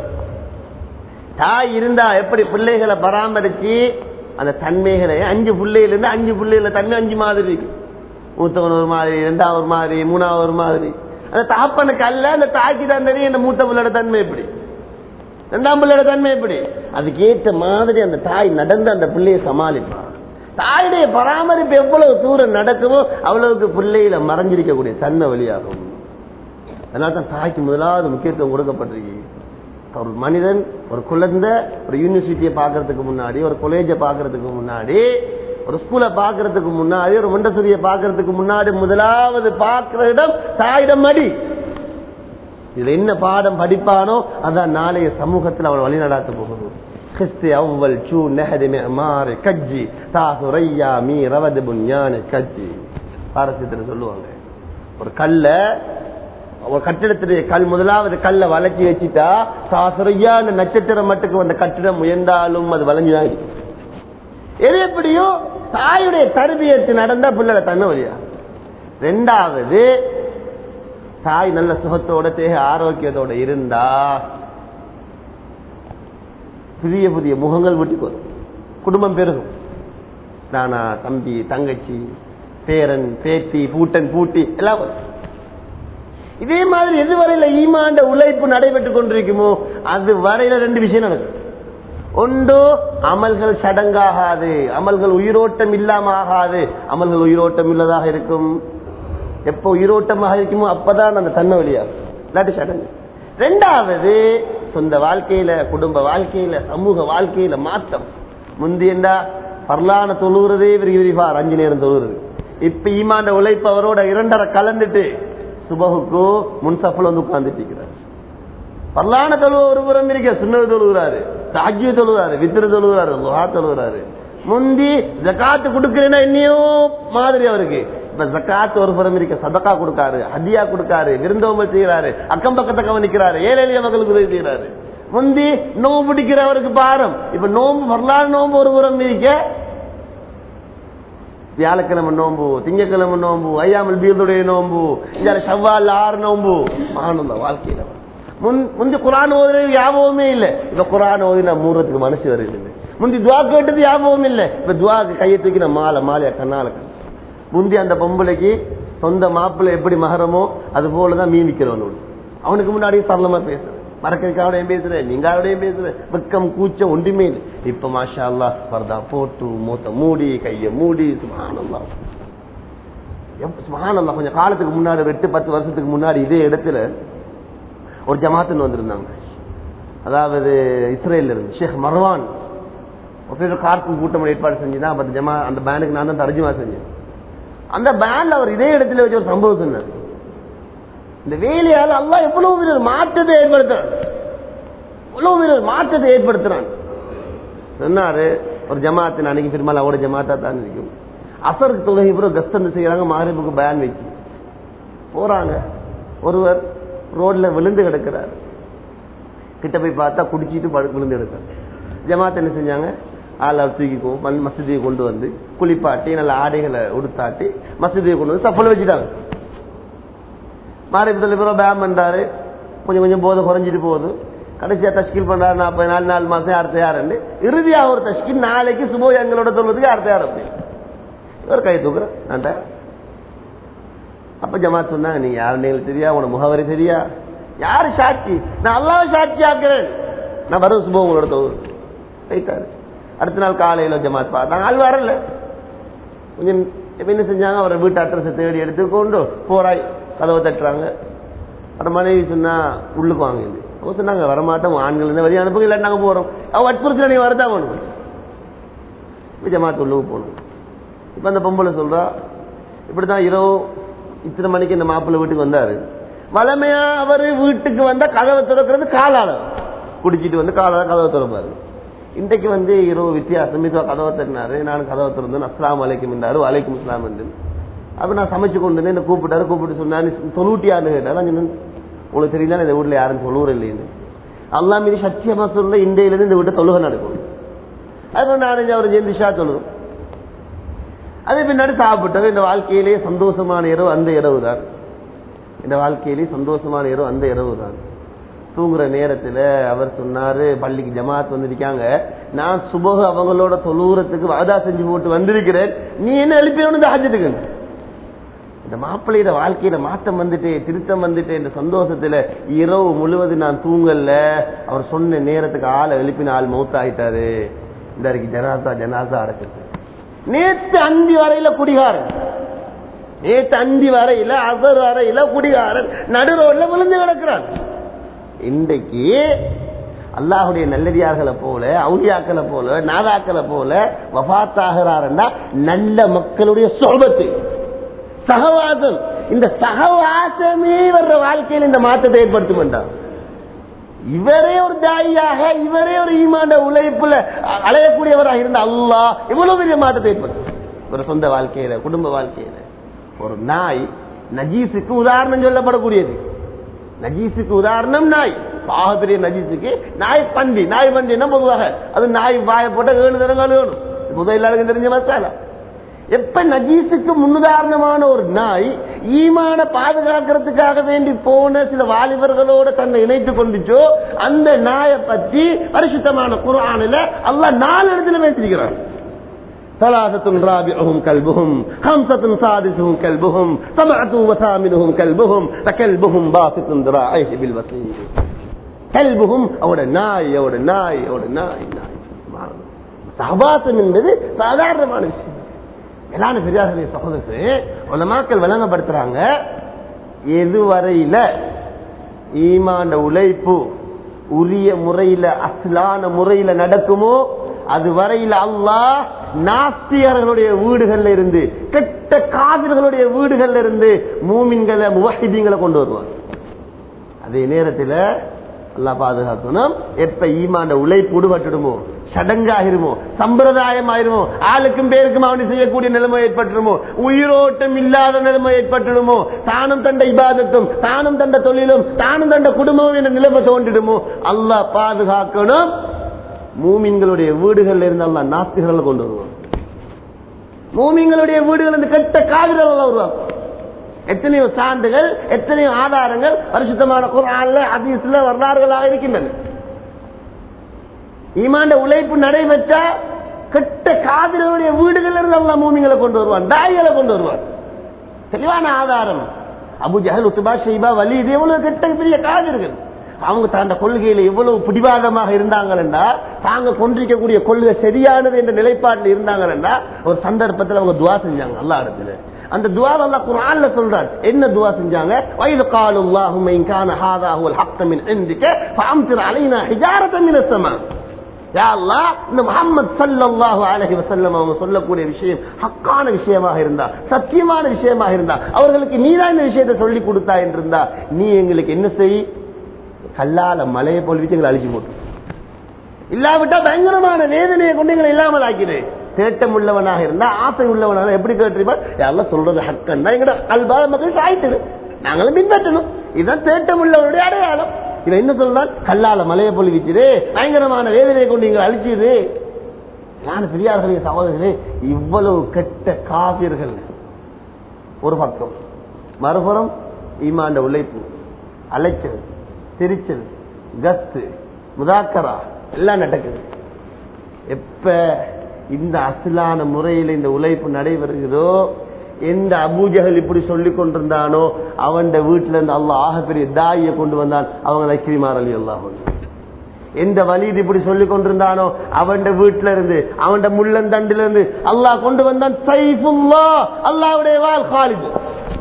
தாய் இருந்தா எப்படி பிள்ளைகளை பராமரிச்சு அந்த தன்மைகளை அஞ்சு பிள்ளைகள் இருந்து அஞ்சு பிள்ளைகள தன்மை அஞ்சு மாதிரி இருக்கு மூத்தவன் ஒரு மாதிரி இரண்டாவது ஒரு மாதிரி மூணாவது ஒரு மாதிரி அந்த தாப்பனுக்கு அல்ல அந்த தாய்க்கு தான் தெரியும் அந்த மூத்த பிள்ளையோட தன்மை எப்படி ரெண்டாம் பிள்ளையோட தன்மை எப்படி அதுக்கு ஏற்ற மாதிரி அந்த தாய் நடந்து அந்த பிள்ளையை சமாளிப்பான் தாயுடைய பராமரிப்பு எவ்வளவு தூரம் நடக்குமோ அவ்வளவுக்கு பிள்ளையில மறைஞ்சிருக்கக்கூடிய தன்மை வழியாகும் அதனால தான் தாய்க்கு முதலாவது முக்கியத்துவம் கொடுக்கப்பட்டிருக்கு ஒரு மனிதன் ஒரு குழந்தை ஒரு யூனிவர்சிட்டியை பார்க்கறதுக்கு முன்னாடி ஒரு காலேஜை பார்க்கறதுக்கு முன்னாடி ஒரு ஸ்கூலை பார்க்கறதுக்கு முன்னாடி ஒரு மண்டசூரியை பார்க்கறதுக்கு முன்னாடி முதலாவது பார்க்கிற இடம் தாயிடம் மடி இதுல என்ன பாடம் படிப்பானோ அதான் நாளைய சமூகத்தில் அவன் வழிநடாத்த போகுது கிறிஸ்து அவ்வல் சூ நெஹது மாறு கஜ்ஜி தாசு ரையா மீ ரவது புஞ்ஞானு கஜ்ஜி பாரசீகத்தில் சொல்லுவாங்க ஒரு கல்ல ஒரு கட்டிடத்துடைய கல் முதலாவது கல்லை வளைச்சி வச்சுட்டா சாசுரையான நட்சத்திரம் மட்டுக்கு வந்த கட்டிடம் உயர்ந்தாலும் அது வளைஞ்சுதான் இருக்கும் எது எப்படியோ தாயுடைய தருபியத்து நடந்தா பிள்ளை தன்ன வழியா ரெண்டாவது தாய் நல்ல சுகத்தோட தேக ஆரோக்கியத்தோட இருந்தா புதிய புதிய முகங்கள் வீட்டுக்கு வரும் குடும்பம் பெருகும் நானா தம்பி தங்கச்சி பேரன் பேத்தி பூட்டன் பூட்டி எல்லாம் வரும் இதே மாதிரி எது வரையில ஈமாண்ட உழைப்பு நடைபெற்றுக் கொண்டிருக்குமோ அது வரையில ரெண்டு விஷயம் நடக்கும் ஒன்று அமல்கள் சடங்காகாது அமல்கள் உயிரோட்டம் இல்லாம ஆகாது அமல்கள் உயிரோட்டம் இல்லதாக இருக்கும் எப்ப உயிரோட்டமாக இருக்குமோ அப்பதான் அந்த தன்மை வழியாகும் இல்லாட்டி சடங்கு ரெண்டாவது சொந்த வாழ்க்கையில குடும்ப வாழ்க்கையில சமூக வாழ்க்கையில மாற்றம் முந்தியண்டா பரலான தொழுகிறதே விரிவி விரிவார் அஞ்சு நேரம் தொழுகிறது இப்ப ஈமாண்ட உழைப்பு அவரோட இரண்டரை கலந்துட்டு சுபகுக்கு முன்சப்பில் வந்து உட்கார்ந்துட்டு இருக்கிறார் பரலான தொழுவ ஒரு புறம் இருக்க சுண்ணது தொழுகிறாரு தாஜ்ய தொழுகிறாரு வித்திர தொழுகிறாரு லுஹா தொழுகிறாரு முந்தி ஜக்காத்து கொடுக்கிறேன்னா இன்னையும் மாதிரி அவருக்கு இப்ப ஜக்காத்து ஒரு புறம் இருக்க சதக்கா கொடுக்காரு ஹதியா கொடுக்காரு விருந்தோம்பல் செய்யறாரு அக்கம் பக்கத்தை கவனிக்கிறாரு ஏழை எளிய மக்களுக்கு உதவி செய்யறாரு முந்தி நோம்பு பிடிக்கிறவருக்கு பாரம் இப்ப நோம்பு வரலாறு நோம்பு ஒரு புறம் இருக்க வியாழக்கிழமை நோம்பு திங்கக்கிழமை நோம்பு ஐயாமல் பீருடைய நோம்பு இந்த செவ்வால் ஆறு நோம்பு ஆனந்த வாழ்க்கையில முன் முந்தி குரான் ஓதுறது ஞாபகமே இல்லை இப்ப குரான் ஓதி நான் மூறதுக்கு மனசு வருது முந்தி துவா கேட்டது ஞாபகம் இல்லை இப்ப துவாக்கு கையை தூக்கி நான் மாலை மாலையா கண்ணால கண்ணு முந்தி அந்த பொம்பளைக்கு சொந்த மாப்பிள்ளை எப்படி மகரமோ அது போலதான் மீமிக்கிறவனோடு அவனுக்கு முன்னாடி சரளமா பேசுறது மறக்கறிக்காவோடையும் பேசுறேன் நீங்காரோடையும் பேசுறேன் வெக்கம் கூச்சம் ஒன்றுமே இல்லை இப்ப மாஷா அல்லா பரதா போட்டு மூத்த மூடி கைய மூடி சுமானல்லா சுமானல்லா கொஞ்சம் காலத்துக்கு முன்னாடி ஒரு எட்டு பத்து வருஷத்துக்கு முன்னாடி இதே இடத்துல ஒரு ஜமாத்துன்னு வந்திருந்தாங்க அதாவது இஸ்ரேல இருந்து ஷேக் மர்வான் ஒரு கார்க்கும் கூட்டம் ஏற்பாடு செஞ்சுதான் அப்ப ஜமா அந்த பேனுக்கு நான் தான் தர்ஜுமா செஞ்சேன் அந்த பேன்ல அவர் இதே இடத்துல வச்சு ஒரு சம்பவம் சொன்னார் இந்த வேலையால் அல்லா எவ்வளவு வீரர் மாற்றத்தை ஏற்படுத்துறான் எவ்வளவு வீரர் மாற்றத்தை ஏற்படுத்துறான் சொன்னாரு ஒரு ஜமாத்து அன்னைக்கு பெருமாள் அவட ஜமாத்தா தான் இருக்கும் அசருக்கு தொழுகை பிறகு கஸ்தந்து செய்யறாங்க மாரிபுக்கு பேன் வச்சு போறாங்க ஒருவர் ரோட்ல விழுந்து கிடக்கிறார் கிட்ட போய் பார்த்தா குடிச்சிட்டு படு- விழுந்து கிடக்கிறார் ஜமாத் என்ன செஞ்சாங்க ஆள் தூக்கிக்கோ மண் மசூதியை கொண்டு வந்து குளிப்பாட்டி நல்ல ஆடைகளை உடுத்தாட்டி மசூதியை கொண்டு வந்து சப்பல வச்சுட்டாங்க மாரிபத்தில் பிறகு பேம் பண்றாரு கொஞ்சம் கொஞ்சம் போதை குறைஞ்சிட்டு போகுது கடைசியா தஷ்கில் பண்றாரு நாற்பது நாலு நாலு மாசம் அடுத்த யாருன்னு இறுதியா ஒரு தஷ்கில் நாளைக்கு சுபோ எங்களோட சொல்றதுக்கு அடுத்த யார் அப்படி இவர் கை தூக்குறேன் நான் தயார். அப்ப ஜமாத் சொன்னாங்க நீ யாருன்னு எங்களுக்கு தெரியா உன முகவரி தெரியா யாரு சாட்சி நான் அல்லாஹ் சாட்சி ஆக்குறேன் நான் வரும் சுபோ உங்களோட தொகுதி போயிட்டாரு அடுத்த நாள் காலையில ஜமாத் பார்த்தாங்க ஆள் வரல கொஞ்சம் இப்ப என்ன செஞ்சாங்க அவரை வீட்டு அட்ரஸை தேடி எடுத்துக்கொண்டு போறாய் கதவை தட்டுறாங்க அந்த மனைவி சொன்னா உள்ளுக்கு வாங்க அவங்க சொன்னாங்க வரமாட்டோம் ஆண்கள் இந்த வழி அனுப்புங்க இல்லாட்டி நாங்க போறோம் அவ வற்புறுத்தல நீ வரதான் வேணும் இப்ப ஜமாத் உள்ளுக்கு போகணும் இப்ப அந்த பொம்பளை சொல்றா இப்படிதான் இரவு இத்தனை மணிக்கு இந்த மாப்பிள்ளை வீட்டுக்கு வந்தாரு வளமையா அவரு வீட்டுக்கு வந்தா கதவை திறக்கிறது காலால குடிச்சிட்டு வந்து காலால கதவை திறப்பாரு இன்றைக்கு வந்து இரவு வித்தியாசம் இதுவா கதவை திறனாரு நான் கதவை திறந்தேன் அஸ்லாம் வலைக்கும் என்றாரு வலைக்கும் இஸ்லாம் என்று அப்ப நான் சமைச்சு கொண்டு வந்து என்ன கூப்பிட்டாரு கூப்பிட்டு சொன்னாரு தொண்ணூட்டியான்னு கேட்டாரு நான் சொன்னேன், உங்களுக்கு தெரியல இந்த வீட்டுல யாரும் தொழுவுற இல்லைன்னு அல்லா மீது சத்தியமா சொல்ல இன்றையில இருந்து இந்த வீட்டை தொழுகை நடக்கும் அது நாலஞ்சு அவர் ஜெந்திஷா தொழுகும் அது பின்னாடி சாப்பிட்டோம் இந்த வாழ்க்கையிலேயே சந்தோஷமான இரவு அந்த இரவு தான் இந்த வாழ்க்கையிலேயே சந்தோஷமான இரவு அந்த இரவு தான் தூங்குற நேரத்துல அவர் சொன்னாரு பள்ளிக்கு ஜமாத் வந்திருக்காங்க நான் சுபக அவங்களோட தொழுவுறதுக்கு வாதா செஞ்சு போட்டு வந்திருக்கிறேன் நீ என்ன எழுப்பியவனு இந்த ஹஜ்ஜத்துக்கு இந்த மாப்பிள்ளையோட வாழ்க்கையில மாற்றம் வந்துட்டு திருத்தம் வந்துட்டு இந்த சந்தோஷத்துல இரவு முழுவதும் நான் தூங்கல அவர் சொன்ன நேரத்துக்கு ஆளை எழுப்பின ஆள் மௌத்தாயிட்டாரு இந்த இருக்கு ஜனாசா ஜனாசா அடக்குது நேத்து அந்தி வரையில குடிகாரன் நேத்து அந்தி வரையில அசர் வரையில குடிகாரன் நடு ரோட்ல விழுந்து கிடக்கிறான் இன்றைக்கு அல்லாஹுடைய நல்லடியார்களை போல அவுலியாக்களை போல நாதாக்களை போல வபாத்தாகிறாருன்னா நல்ல மக்களுடைய சொபத்து சகவாசம் இந்த சகவாசமே வர்ற வாழ்க்கையில் இந்த மாற்றத்தை ஏற்படுத்தும் வேண்டாம் இவரே ஒரு தாயாக இவரே ஒரு ஈமாண்ட உழைப்புல அ- அலையக்கூடியவராக இருந்த அல்லாஹ் இவ்வளவு பெரிய மாற்றத்தை ஏற்படுத்தும் ஒரு சொந்த வாழ்க்கையில குடும்ப வாழ்க்கையில ஒரு நாய் நஜீஸுக்கு உதாரணம் சொல்லப்படக்கூடியது நஜீஸுக்கு உதாரணம் நாய் பாக பெரிய நஜீஸுக்கு நாய் பண்டி நாய் பண்டினா பொதுவாக அது நாய் வாய போட்ட ஏழு தரம் கழுவணும் முதல் எல்லாருக்கும் தெரிஞ்ச மசாலா எப்ப நஜீஸுக்கு முன்னுதாரணமான ஒரு நாய் ஈமான பாதுகாக்கிறதுக்காக வேண்டி போன சில வாலிபர்களோட தன்னை இணைத்துக் கொண்டுச்சோ அந்த நாயை பத்தி பரிசுத்தமான குர்ஆனில் அல்லாஹ் நாலு இடத்துல பேசியிருக்கிறான் ثلاثة رابعهم كلبهم خمسة سادسهم كلبهم سبعة وثامنهم كلبهم فكلبهم باسط ذراعيه بالوسيل كلبهم அவட நாய் அவட நாய் அவட நாய் நாய் சகவாசம் என்பது சாதாரணமான விஷயம் எல்லாரும் பெரியார்களே சகோதரர்களே உலமாக்கள் விளங்கப்படுத்துறாங்க எதுவரையில ஈமாண்ட உழைப்பு உரிய முறையில அசலான முறையில நடக்குமோ அது வரையில அல்லாஹ் நாஸ்தியர்களுடைய வீடுகள்ல இருந்து கெட்ட காவிர்களுடைய வீடுகள்ல இருந்து மூமின்களை முவஹிதீங்களை கொண்டு வருவாங்க அதே நேரத்துல அல்லாஹ் பாதுகாக்கணும் எப்ப ஈமாண்ட உழைப்பு விடுபட்டுடுமோ சடங்காயிருமோ சம்பிரதாயம் ஆயிருமோ ஆளுக்கும் பேருக்கும் அவனி செய்யக்கூடிய நிலைமை ஏற்பட்டுருமோ உயிரோட்டம் இல்லாத நிலைமை ஏற்பட்டுடுமோ தானும் தண்ட இபாதத்தும் தானும் தண்ட தொழிலும் தானும் தண்ட குடும்பம் என்ற நிலைமை தோன்றிடுமோ அல்லாஹ் பாதுகாக்கணும் மூமின்களுடைய வீடுகள்ல இருந்து அல்லாஹ் நாஸ்திகளை கொண்டு வருவான் மூமின்களுடைய வீடுகள் இருந்து கெட்ட காவிர்கள் எல்லாம் வருவாங்க எத்தனையோ சான்றுகள் எத்தனையோ ஆதாரங்கள் பரிசுத்தமான குரான்ல ஹதீஸ்ல வரலாறுகளாக இருக்கின்றன ஈமாண்ட உழைப்பு நடைபெற்றா கெட்ட காதிரனுடைய வீடுகள் இருந்து அல்லா மூமிங்களை கொண்டு வருவான் தாய்களை கொண்டு வருவான் தெளிவான ஆதாரம் அபு ஜஹல் உத்துபா ஷைபா வலி இது எவ்வளவு கெட்ட பெரிய காதிர்கள் அவங்க தந்த கொள்கையில எவ்வளவு பிடிவாதமாக இருந்தாங்கன்னா தாங்க கொண்டிருக்கக்கூடிய கொள்கை சரியானது என்ற நிலைப்பாட்டில் இருந்தாங்கன்னா ஒரு சந்தர்ப்பத்தில் அவங்க துவா செஞ்சாங்க அல்லா இடத்துல அந்த துவா அல்லா குரான்ல சொல்றார் என்ன துவா செஞ்சாங்க வயது காலு அல்லாஹும் இன் கான ஹாதா ஹுவல் ஹக்க மின் இந்திக ஃபஅம்திர் அலைனா ஹிஜாரத மின் அஸ்ஸமா யா அல்லாஹ் இந்த முஹம்மது ஸல்லல்லாஹு அலைஹி வஸல்லம் அவங்க சொல்லக்கூடிய விஷயம் ஹக்கான விஷயமாக இருந்தா சத்தியமான விஷயமாக இருந்தா அவர்களுக்கு நீதான் இந்த விஷயத்தை சொல்லி கொடுத்தா என்று இருந்தா நீ எங்களுக்கு என்ன செய் கல்லால மலையை போல் வச்சு எங்களை அழிச்சு போட்டு இல்லாவிட்டா பயங்கரமான வேதனையை கொண்டு எங்களை இல்லாமல் ஆக்கிடு தேட்டம் உள்ளவனாக இருந்தா ஆசை உள்ளவனாக எப்படி கேட்டுருப்பா யாரெல்லாம் சொல்றது ஹக்கன் தான் எங்கட அல்பால மக்கள் சாய்த்துடு நாங்களும் பின்பற்றணும் இதுதான் தேட்டம் உள்ளவனுடைய அடையாளம் இவன் என்ன சொல்றான் கல்லால மலையை பொழிவிச்சுது பயங்கரமான வேதனையை கொண்டு இங்க அழிச்சுது நான் பெரியார்களே சகோதரர்களே இவ்வளவு கெட்ட காவியர்கள் ஒரு பக்கம் மறுபுறம் ஈமாண்ட உழைப்பு அலைச்சல் திரிச்சல் கத்து முதாக்கரா எல்லாம் நடக்குது எப்ப இந்த அசலான முறையில் இந்த உழைப்பு நடைபெறுகிறதோ எந்த அபூஜகல் இப்படி சொல்லி கொண்டிருந்தானோ அவன் வீட்டுல இருந்து அல்லாஹ் ஆக பெரிய தாயை கொண்டு வந்தான் அவங்க கிரிமாரலி அல்லாஹ் எந்த வலிது இப்படி சொல்லி கொண்டிருந்தானோ அவன் வீட்டுல இருந்து அவன் முள்ளந்தண்டில இருந்து அல்லாஹ் கொண்டு வந்தான் சைஃபுல்லா அல்லாவுடைய வால் காலிது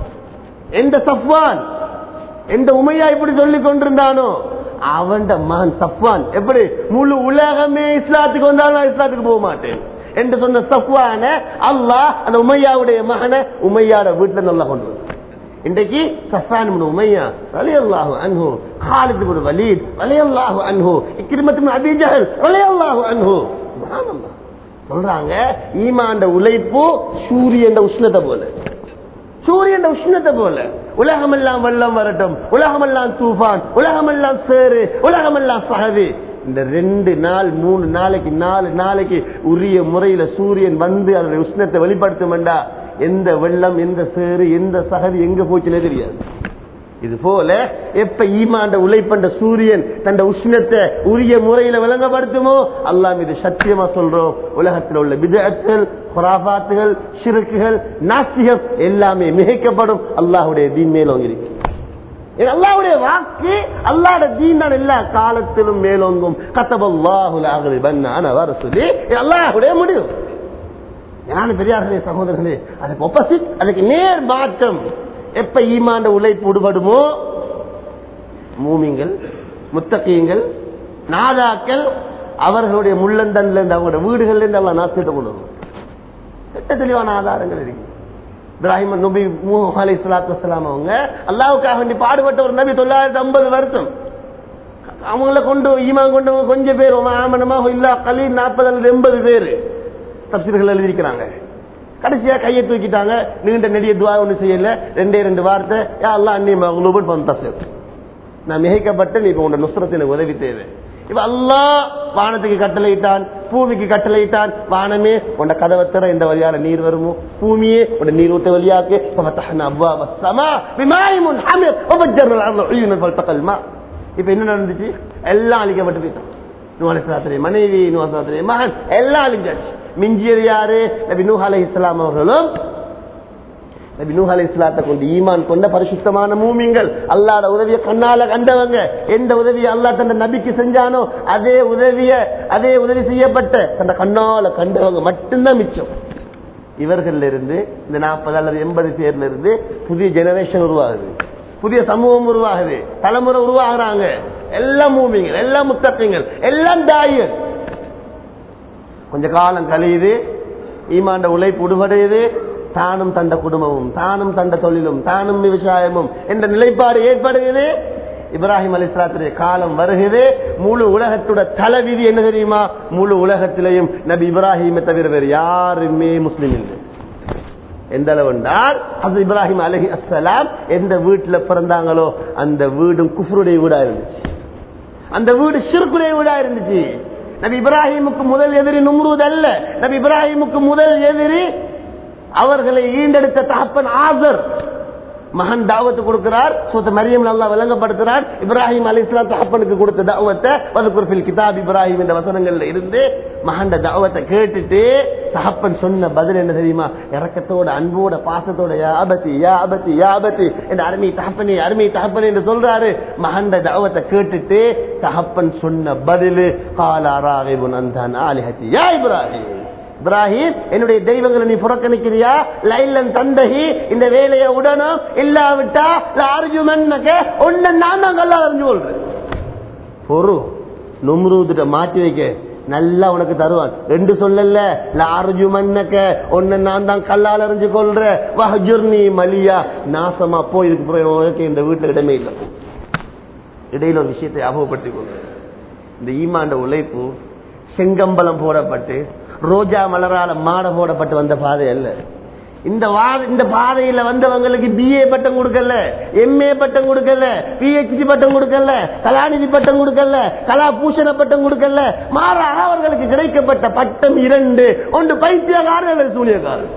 எந்த சஃப்வான் எந்த உமையா இப்படி சொல்லி கொண்டிருந்தானோ அவன் மகன் சஃப்வான் எப்படி முழு உலகமே இஸ்லாத்துக்கு வந்தாலும் நான் இஸ்லாத்துக்கு போக மாட்டேன் என்று சொன்ன சஃப்வான அல்லாஹ் அந்த உமையாவுடைய மகனை உமையாட வீட்டுல நல்லா கொண்டு வந்தான் இன்றைக்கு சஃபான் இப்னு உமையா ரலியல்லாஹு அன்ஹு காலித் இப்னு வலீத் ரலியல்லாஹு அன்ஹு இக்ரிமத் இப்னு அபீ ஜஹல் ரலியல்லாஹு அன்ஹு சுப்ஹானல்லாஹ் சொல்றாங்க ஈமான்ட உழைப்பு சூரியன் உஷ்ணத்தை போல சூரியன் உஷ்ணத்தை போல உலகமெல்லாம் வெள்ளம் வரட்டும் உலகமெல்லாம் தூஃபான் உலகமெல்லாம் சேரு உலகமெல்லாம் சகதி இந்த ரெண்டு நாள் மூணு நாளைக்கு நாலு நாளைக்கு உரிய முறையில சூரியன் வந்து அதனுடைய உஷ்ணத்தை வெளிப்படுத்தும் எந்த வெள்ளம் எந்த சேரு எந்த சகதி எங்க போச்சுன்னே தெரியாது இது போல எப்ப ஈமாண்ட உழைப்பண்ட சூரியன் தந்த உஷ்ணத்தை உரிய முறையில விளங்கப்படுத்துமோ அல்லாம் இது சத்தியமா சொல்றோம் உலகத்தில் உள்ள விதத்தில் குராபாத்துகள் சிறுக்குகள் நாஸ்திகம் எல்லாமே மிகைக்கப்படும் அல்லாஹுடைய தீன் மேலோங்கி இருக்கு அல்லாவுடைய வாக்கு அல்லாட தீன் தான் எல்லா காலத்திலும் மேலோங்கும் கத்தபல்லாஹுல பண்ணான வர சொல்லி அல்லாஹுடைய முடிவு ஞான பெரியார்களே சகோதரர்களே அதுக்கு ஒப்போசிட் அதுக்கு நேர் மாற்றம் எப்ப ஈமாண்ட உழைப்பு விடுபடுமோ மூமிங்கள் முத்தகையங்கள் நாதாக்கள் அவர்களுடைய முள்ளந்தன்ல இருந்து அவங்களுடைய வீடுகள்ல இருந்து எல்லாம் நாசத்தை கொண்டு வரும் திட்ட தெளிவான ஆதாரங்கள் இருக்கு இப்ராஹிம் நபி அலி சலாத்து வலாம் அவங்க அல்லாவுக்காக வேண்டி பாடுபட்ட ஒரு நபி தொள்ளாயிரத்தி ஐம்பது வருஷம் அவங்கள கொண்டு ஈமான் கொண்டு கொஞ்சம் பேர் ஆமனமா இல்லா கலீல் நாற்பது அல்லது எண்பது பேர் தப்சீர்கள் எழுதியிருக்கிறாங்க கடைசியா கையை தூக்கிட்டாங்க நீண்ட நெடிய துவா ஒண்ணு செய்யல ரெண்டே ரெண்டு வார்த்தை யா அல்லா அன்னி மகளூபன் பந்தசு நான் மிகைக்கப்பட்டு நீ இப்ப உங்க நுஸ்ரத்து எனக்கு உதவி தேவை இப்ப அல்லா வானத்துக்கு கட்டளையிட்டான் பூமிக்கு கட்டளையிட்டான் வானமே உன்ட கதவை திற இந்த வழியால நீர் வருமோ பூமியே உன்ட நீர் ஊட்ட வழியாக்கு இப்ப என்ன நடந்துச்சு எல்லாம் அழிக்கப்பட்டு போயிட்டான் நுவாலிஸ்லாத்திலே மனைவி நுவாசலாத்திலே மகன் எல்லாம் அழிஞ்சாச்சு மிஞ்சியது யாரு நபி நூஹ் அலை இஸ்லாம் அவர்களும் நபி நூஹ் அலை இஸ்லாத்தை கொண்டு ஈமான் கொண்ட பரிசுத்தமான மூமிங்கள் அல்லாட உதவிய கண்ணால கண்டவங்க எந்த உதவியை அல்லா தந்த நபிக்கு செஞ்சானோ அதே உதவிய அதே உதவி செய்யப்பட்ட தந்த கண்ணால கண்டவங்க மட்டும்தான் மிச்சம் இவர்கள்ல இருந்து இந்த நாற்பது அல்லது எண்பது பேர்ல இருந்து புதிய ஜெனரேஷன் உருவாகுது புதிய சமூகம் உருவாகுது தலைமுறை உருவாகிறாங்க எல்லாம் மூமிங்கள் எல்லாம் முத்தப்பீங்கள் எல்லாம் தாயர் கொஞ்ச காலம் கழியுது ஈமாண்ட உழைப்பு உடுபடையுது தானும் தந்த குடும்பமும் தானும் தந்த தொழிலும் தானும் விவசாயமும் என்ற நிலைப்பாடு ஏற்படுகிறது இப்ராஹிம் அலிஸ்லாத்துடைய காலம் வருகிறது முழு உலகத்தோட தலைவிதி என்ன தெரியுமா முழு உலகத்திலையும் நபி இப்ராஹிமை தவிர வேறு யாருமே முஸ்லீம் இல்லை எந்த அளவு என்றால் அது இப்ராஹிம் அலஹி அஸ்லாம் எந்த வீட்டுல பிறந்தாங்களோ அந்த வீடும் குஃபருடைய வீடா இருந்துச்சு அந்த வீடு சிறுக்குடைய வீடா இருந்துச்சு நபி இப்ராஹிமுக்கு முதல் எதிரி நும்ருது அல்ல நபி இப்ராஹிமுக்கு முதல் எதிரி அவர்களை ஈண்டெடுத்த தகப்பன் ஆசர் மகன் தாவத்து கொடுக்கிறார் சுத்த மரியம் அல்லா விளங்கப்படுத்துறார் இப்ராஹிம் அலி இஸ்லாம் தகப்பனுக்கு கொடுத்த தாவத்தை வதுக்குர்பில் கிதாப் இப்ராஹிம் என்ற வசனங்கள்ல இருந்து மகண்ட தாவத்தை கேட்டுட்டு தகப்பன் சொன்ன பதில் என்ன தெரியுமா இறக்கத்தோட அன்போட பாசத்தோட யா அபத்தி யா அபத்தி யா அபத்தி என்ற அருமை தகப்பனே அருமை தகப்பனே என்று சொல்றாரு மகண்ட தாவத்தை கேட்டுட்டு தகப்பன் சொன்ன பதிலு காலாராகிபுன் அந்தான் ஆலிஹத்தி யா இப்ராஹிம் இப்ராஹிம் என்னுடைய தெய்வங்களை நீ புறக்கணிக்கிறியா லைலன் தந்தகி இந்த வேலையை உடனும் இல்லாவிட்டா அர்ஜுமன்னக்க ஒன்ன நான் தான் கல்லா அறிஞ்சு கொள்றேன் பொறு நும்ரூத்திட்ட மாட்டி வைக்க நல்லா உனக்கு தருவான் ரெண்டு சொல்லல லார்ஜுமன்னக்க ஒன்ன நான் தான் கல்லால் அறிஞ்சு கொள்ற வஹஜுர்னி மலியா நாசமா போ இதுக்கு பிறகு இந்த வீட்டுல இடமே இல்லை இடையில ஒரு விஷயத்தை ஞாபகப்படுத்திக் கொள்ற இந்த ஈமாண்ட உழைப்பு செங்கம்பலம் போடப்பட்டு ரோஜா மலரால மாட போடப்பட்டு வந்த பாதை அல்ல இந்த இந்த பாதையில வந்தவங்களுக்கு பிஏ பட்டம் கொடுக்கல எம்ஏ பட்டம் கொடுக்கல பிஹெச்டி பட்டம் கொடுக்கல கலாநிதி பட்டம் கொடுக்கல கலா பூஷண பட்டம் கொடுக்கல மாறாக அவர்களுக்கு கிடைக்கப்பட்ட பட்டம் இரண்டு ஒன்று பைத்தியக்காரர் அல்லது சூனியக்காரர்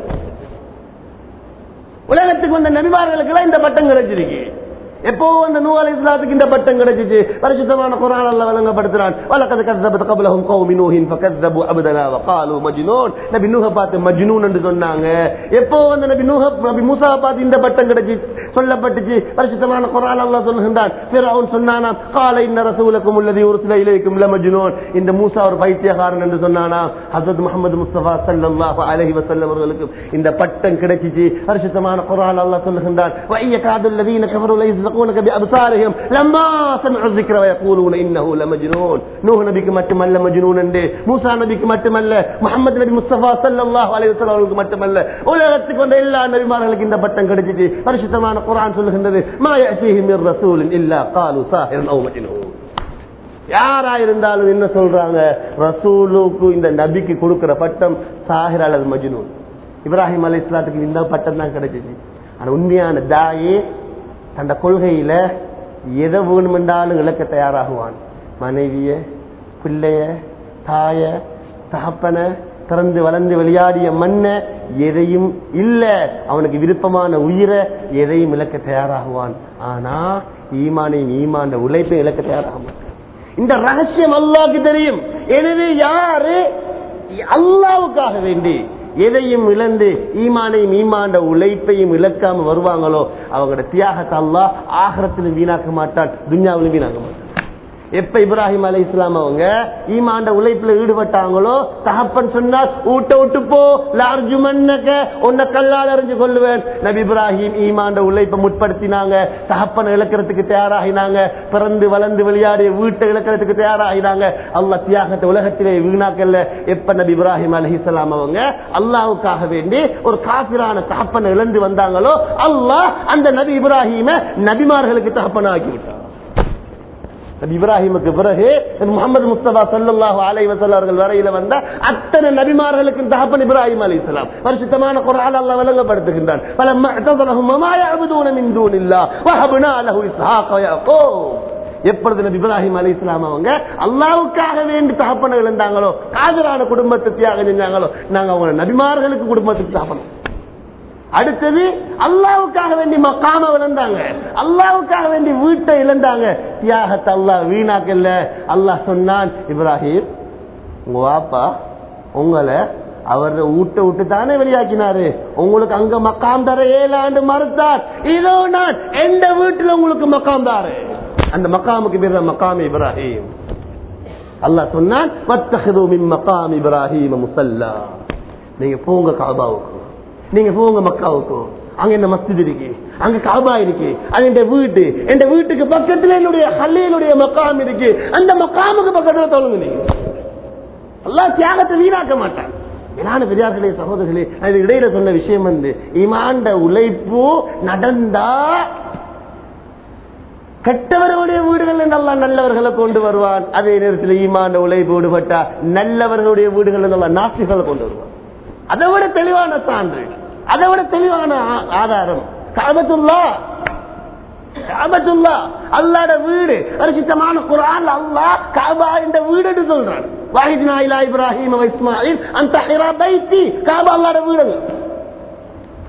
உலகத்துக்கு வந்த நபிமார்களுக்கு எல்லாம் இந்த பட்டம் கிடைச்சிருக்கு எப்போ அந்த நூ அலை இஸ்லாத்துக்கு இந்த பட்டம் கிடைச்சிச்சு பரிசுத்தமான குரான் அல்ல வழங்கப்படுத்துறான் வலக்கது கத்தபத் கபலஹும் கௌமி நூஹின் ஃபகத்தபு அபதனா வகாலு மஜ்னூன் நபி நூஹ பார்த்து மஜ்னூன் என்று சொன்னாங்க எப்போ அந்த நபி நூஹ நபி மூசா பார்த்து இந்த பட்டம் கிடைச்சி சொல்லப்பட்டுச்சு பரிசுத்தமான குரான் அல்லாஹ் சொல்லுகின்றான் ஃபிரௌன் சொன்னானாம் கால இன்ன ரசூலக்கும் உள்ளதி உருசில இலைக்கும் ல மஜ்னூன் இந்த மூசா ஒரு பைத்தியக்காரன் என்று சொன்னானா ஹஜரத் முகமது முஸ்தபா ஸல்லல்லாஹு அலைஹி வஸல்லம் அவர்களுக்கு இந்த பட்டம் கிடைச்சிச்சு பரிசுத்தமான குரான் அல்லாஹ் சொல்லுகின்றான் வைய காதுல் லதீன கஃபரு லைஸ் يسلقونك بأبصارهم لما سمعوا الذكر ويقولون إنه لمجنون نوح நபிக்கு மட்டுமல்ல மஜ்னூன் என்று மூசா நபிக்கு மட்டுமல்ல முகமது நபி முஸ்தபா ஸல்லல்லாஹு அலைஹி வஸல்லம் அவர்களுக்கு மட்டுமல்ல உலகத்துக்கு வந்த எல்லா நபிமார்களுக்கு இந்த பட்டம் கிடைச்சிட்டு பரிசுத்தமான குர்ஆன் சொல்லுகின்றது மா யஅதீஹி மிர் ரசூலின் இல்லா قالوا ساحر او مجنون யாரா இருந்தாலும் என்ன சொல்றாங்க ரசூலுக்கு இந்த நபிக்கு கொடுக்கிற பட்டம் சாஹிர் அல்லது மஜ்னூன் இப்ராஹிம் அலி இஸ்லாத்துக்கு இந்த பட்டம் தான் கிடைச்சிச்சு ஆனா உண்மையான தாயே தந்த கொள்கையில எதை வேணுமென்றாலும் இழக்க தயாராகுவான் மனைவிய பிள்ளைய தாய தகப்பன திறந்து வளர்ந்து விளையாடிய மண்ண எதையும் இல்ல அவனுக்கு விருப்பமான உயிரை எதையும் இழக்க தயாராகுவான் ஆனா ஈமானையும் ஈமான உழைப்பை இழக்க தயாராக மாட்டான் இந்த ரகசியம் அல்லாவுக்கு தெரியும் எனவே யாரு அல்லாவுக்காக வேண்டி எதையும் இழந்து ஈமானையும் ஈமாண்ட உழைப்பையும் இழக்காம வருவாங்களோ அவங்களோட தியாகத்தை அல்லா ஆகரத்திலும் வீணாக்க மாட்டான் துன்யாவிலும் வீணாக்க மாட்டான் எப்ப இப்ராஹிம் அலி இஸ்லாம் அவங்க ஈமாண்ட உழைப்புல ஈடுபட்டாங்களோ தகப்பன் சொன்னார் ஊட்ட விட்டு போ லார்ஜு மண்ணக்க உன்னை கல்லால் அறிஞ்சு கொள்ளுவேன் நபி இப்ராஹிம் ஈமாண்ட உழைப்பை முற்படுத்தினாங்க தகப்பனை இழக்கிறதுக்கு தயாராகினாங்க பிறந்து வளர்ந்து விளையாடிய வீட்டை இழக்கிறதுக்கு தயாராகினாங்க அல்லா தியாகத்தை உலகத்திலே வீணாக்கல்ல எப்ப நபி இப்ராஹிம் அலி இஸ்லாம் அவங்க அல்லாவுக்காக வேண்டி ஒரு காபிரான தகப்பனை இழந்து வந்தாங்களோ அல்லாஹ் அந்த நபி இப்ராஹிம நபிமார்களுக்கு தகப்பன ஆக்கி விட்டார் நபி இப்ராஹிமுக்கு பிறகு முகமது முஸ்தபா சல்லாஹூ அலை வசல்லார்கள் வரையில வந்த அத்தனை நபிமார்களுக்கு தகப்பன் இப்ராஹிம் அலி இஸ்லாம் பரிசுத்தமான குரான் அல்ல விளங்கப்படுத்துகின்றான் எப்பொழுது நபி இப்ராஹிம் அலி இஸ்லாம் அவங்க அல்லாவுக்காக வேண்டி தகப்பனை இழந்தாங்களோ காதலான குடும்பத்தை தியாகம் செஞ்சாங்களோ நாங்க அவங்க நபிமார்களுக்கு குடும்பத்துக்கு தகப்பனம் அடுத்தது அல்லாவுக்காக வேண்டி மக்காம விழுந்தாங்க அல்லாவுக்காக வேண்டி வீட்டை இழந்தாங்க தியாகத்தை அல்லாஹ் வீணாக்கல்ல அல்லாஹ் சொன்னான் இப்ராஹிம் உங்க வாப்பா உங்களை அவர் வீட்டை விட்டு தானே வெளியாக்கினாரு உங்களுக்கு அங்க மக்காம் தர ஏழு ஆண்டு மறுத்தார் இதோ நான் எந்த வீட்டுல உங்களுக்கு மக்காம் தாரு அந்த மக்காமுக்கு பேர் மக்காம் இப்ராஹிம் அல்லாஹ் சொன்னான் மக்காம் இப்ராஹிம் முசல்லா நீங்க போங்க காபாவுக்கு நீங்க போங்க மக்காவுக்கு அங்க என்ன மஸ்ஜித் இருக்கு அங்க காபா இருக்கு அது என் வீட்டு என் வீட்டுக்கு பக்கத்துல என்னுடைய ஹல்லையினுடைய மக்காம் இருக்கு அந்த மக்காமுக்கு பக்கத்துல தொழுங்க நீங்க எல்லாம் தியாகத்தை வீணாக்க மாட்டான் மேலான பெரியார்களே சகோதரர்களே அது இடையில சொன்ன விஷயம் வந்து இமாண்ட உழைப்பு நடந்தா கெட்டவர்களுடைய வீடுகள் நல்லா நல்லவர்களை கொண்டு வருவான் அதே நேரத்தில் ஈமாண்ட உழைப்பு ஈடுபட்டா நல்லவர்களுடைய வீடுகள் நல்லா நாசிகளை கொண்டு வருவான் அதை விட தெளிவான சான்று அதை விட தெளிவான ஆதாரம் காபத்துல்லா காபத்துல்லா அல்லாட வீடு பரிசுத்தமான குரான் அல்லா காபா என்ற வீடு சொல்றான் வாஹித் இப்ராஹிம் இஸ்மாயில் அந்த பைத்தி காபா அல்லாட வீடு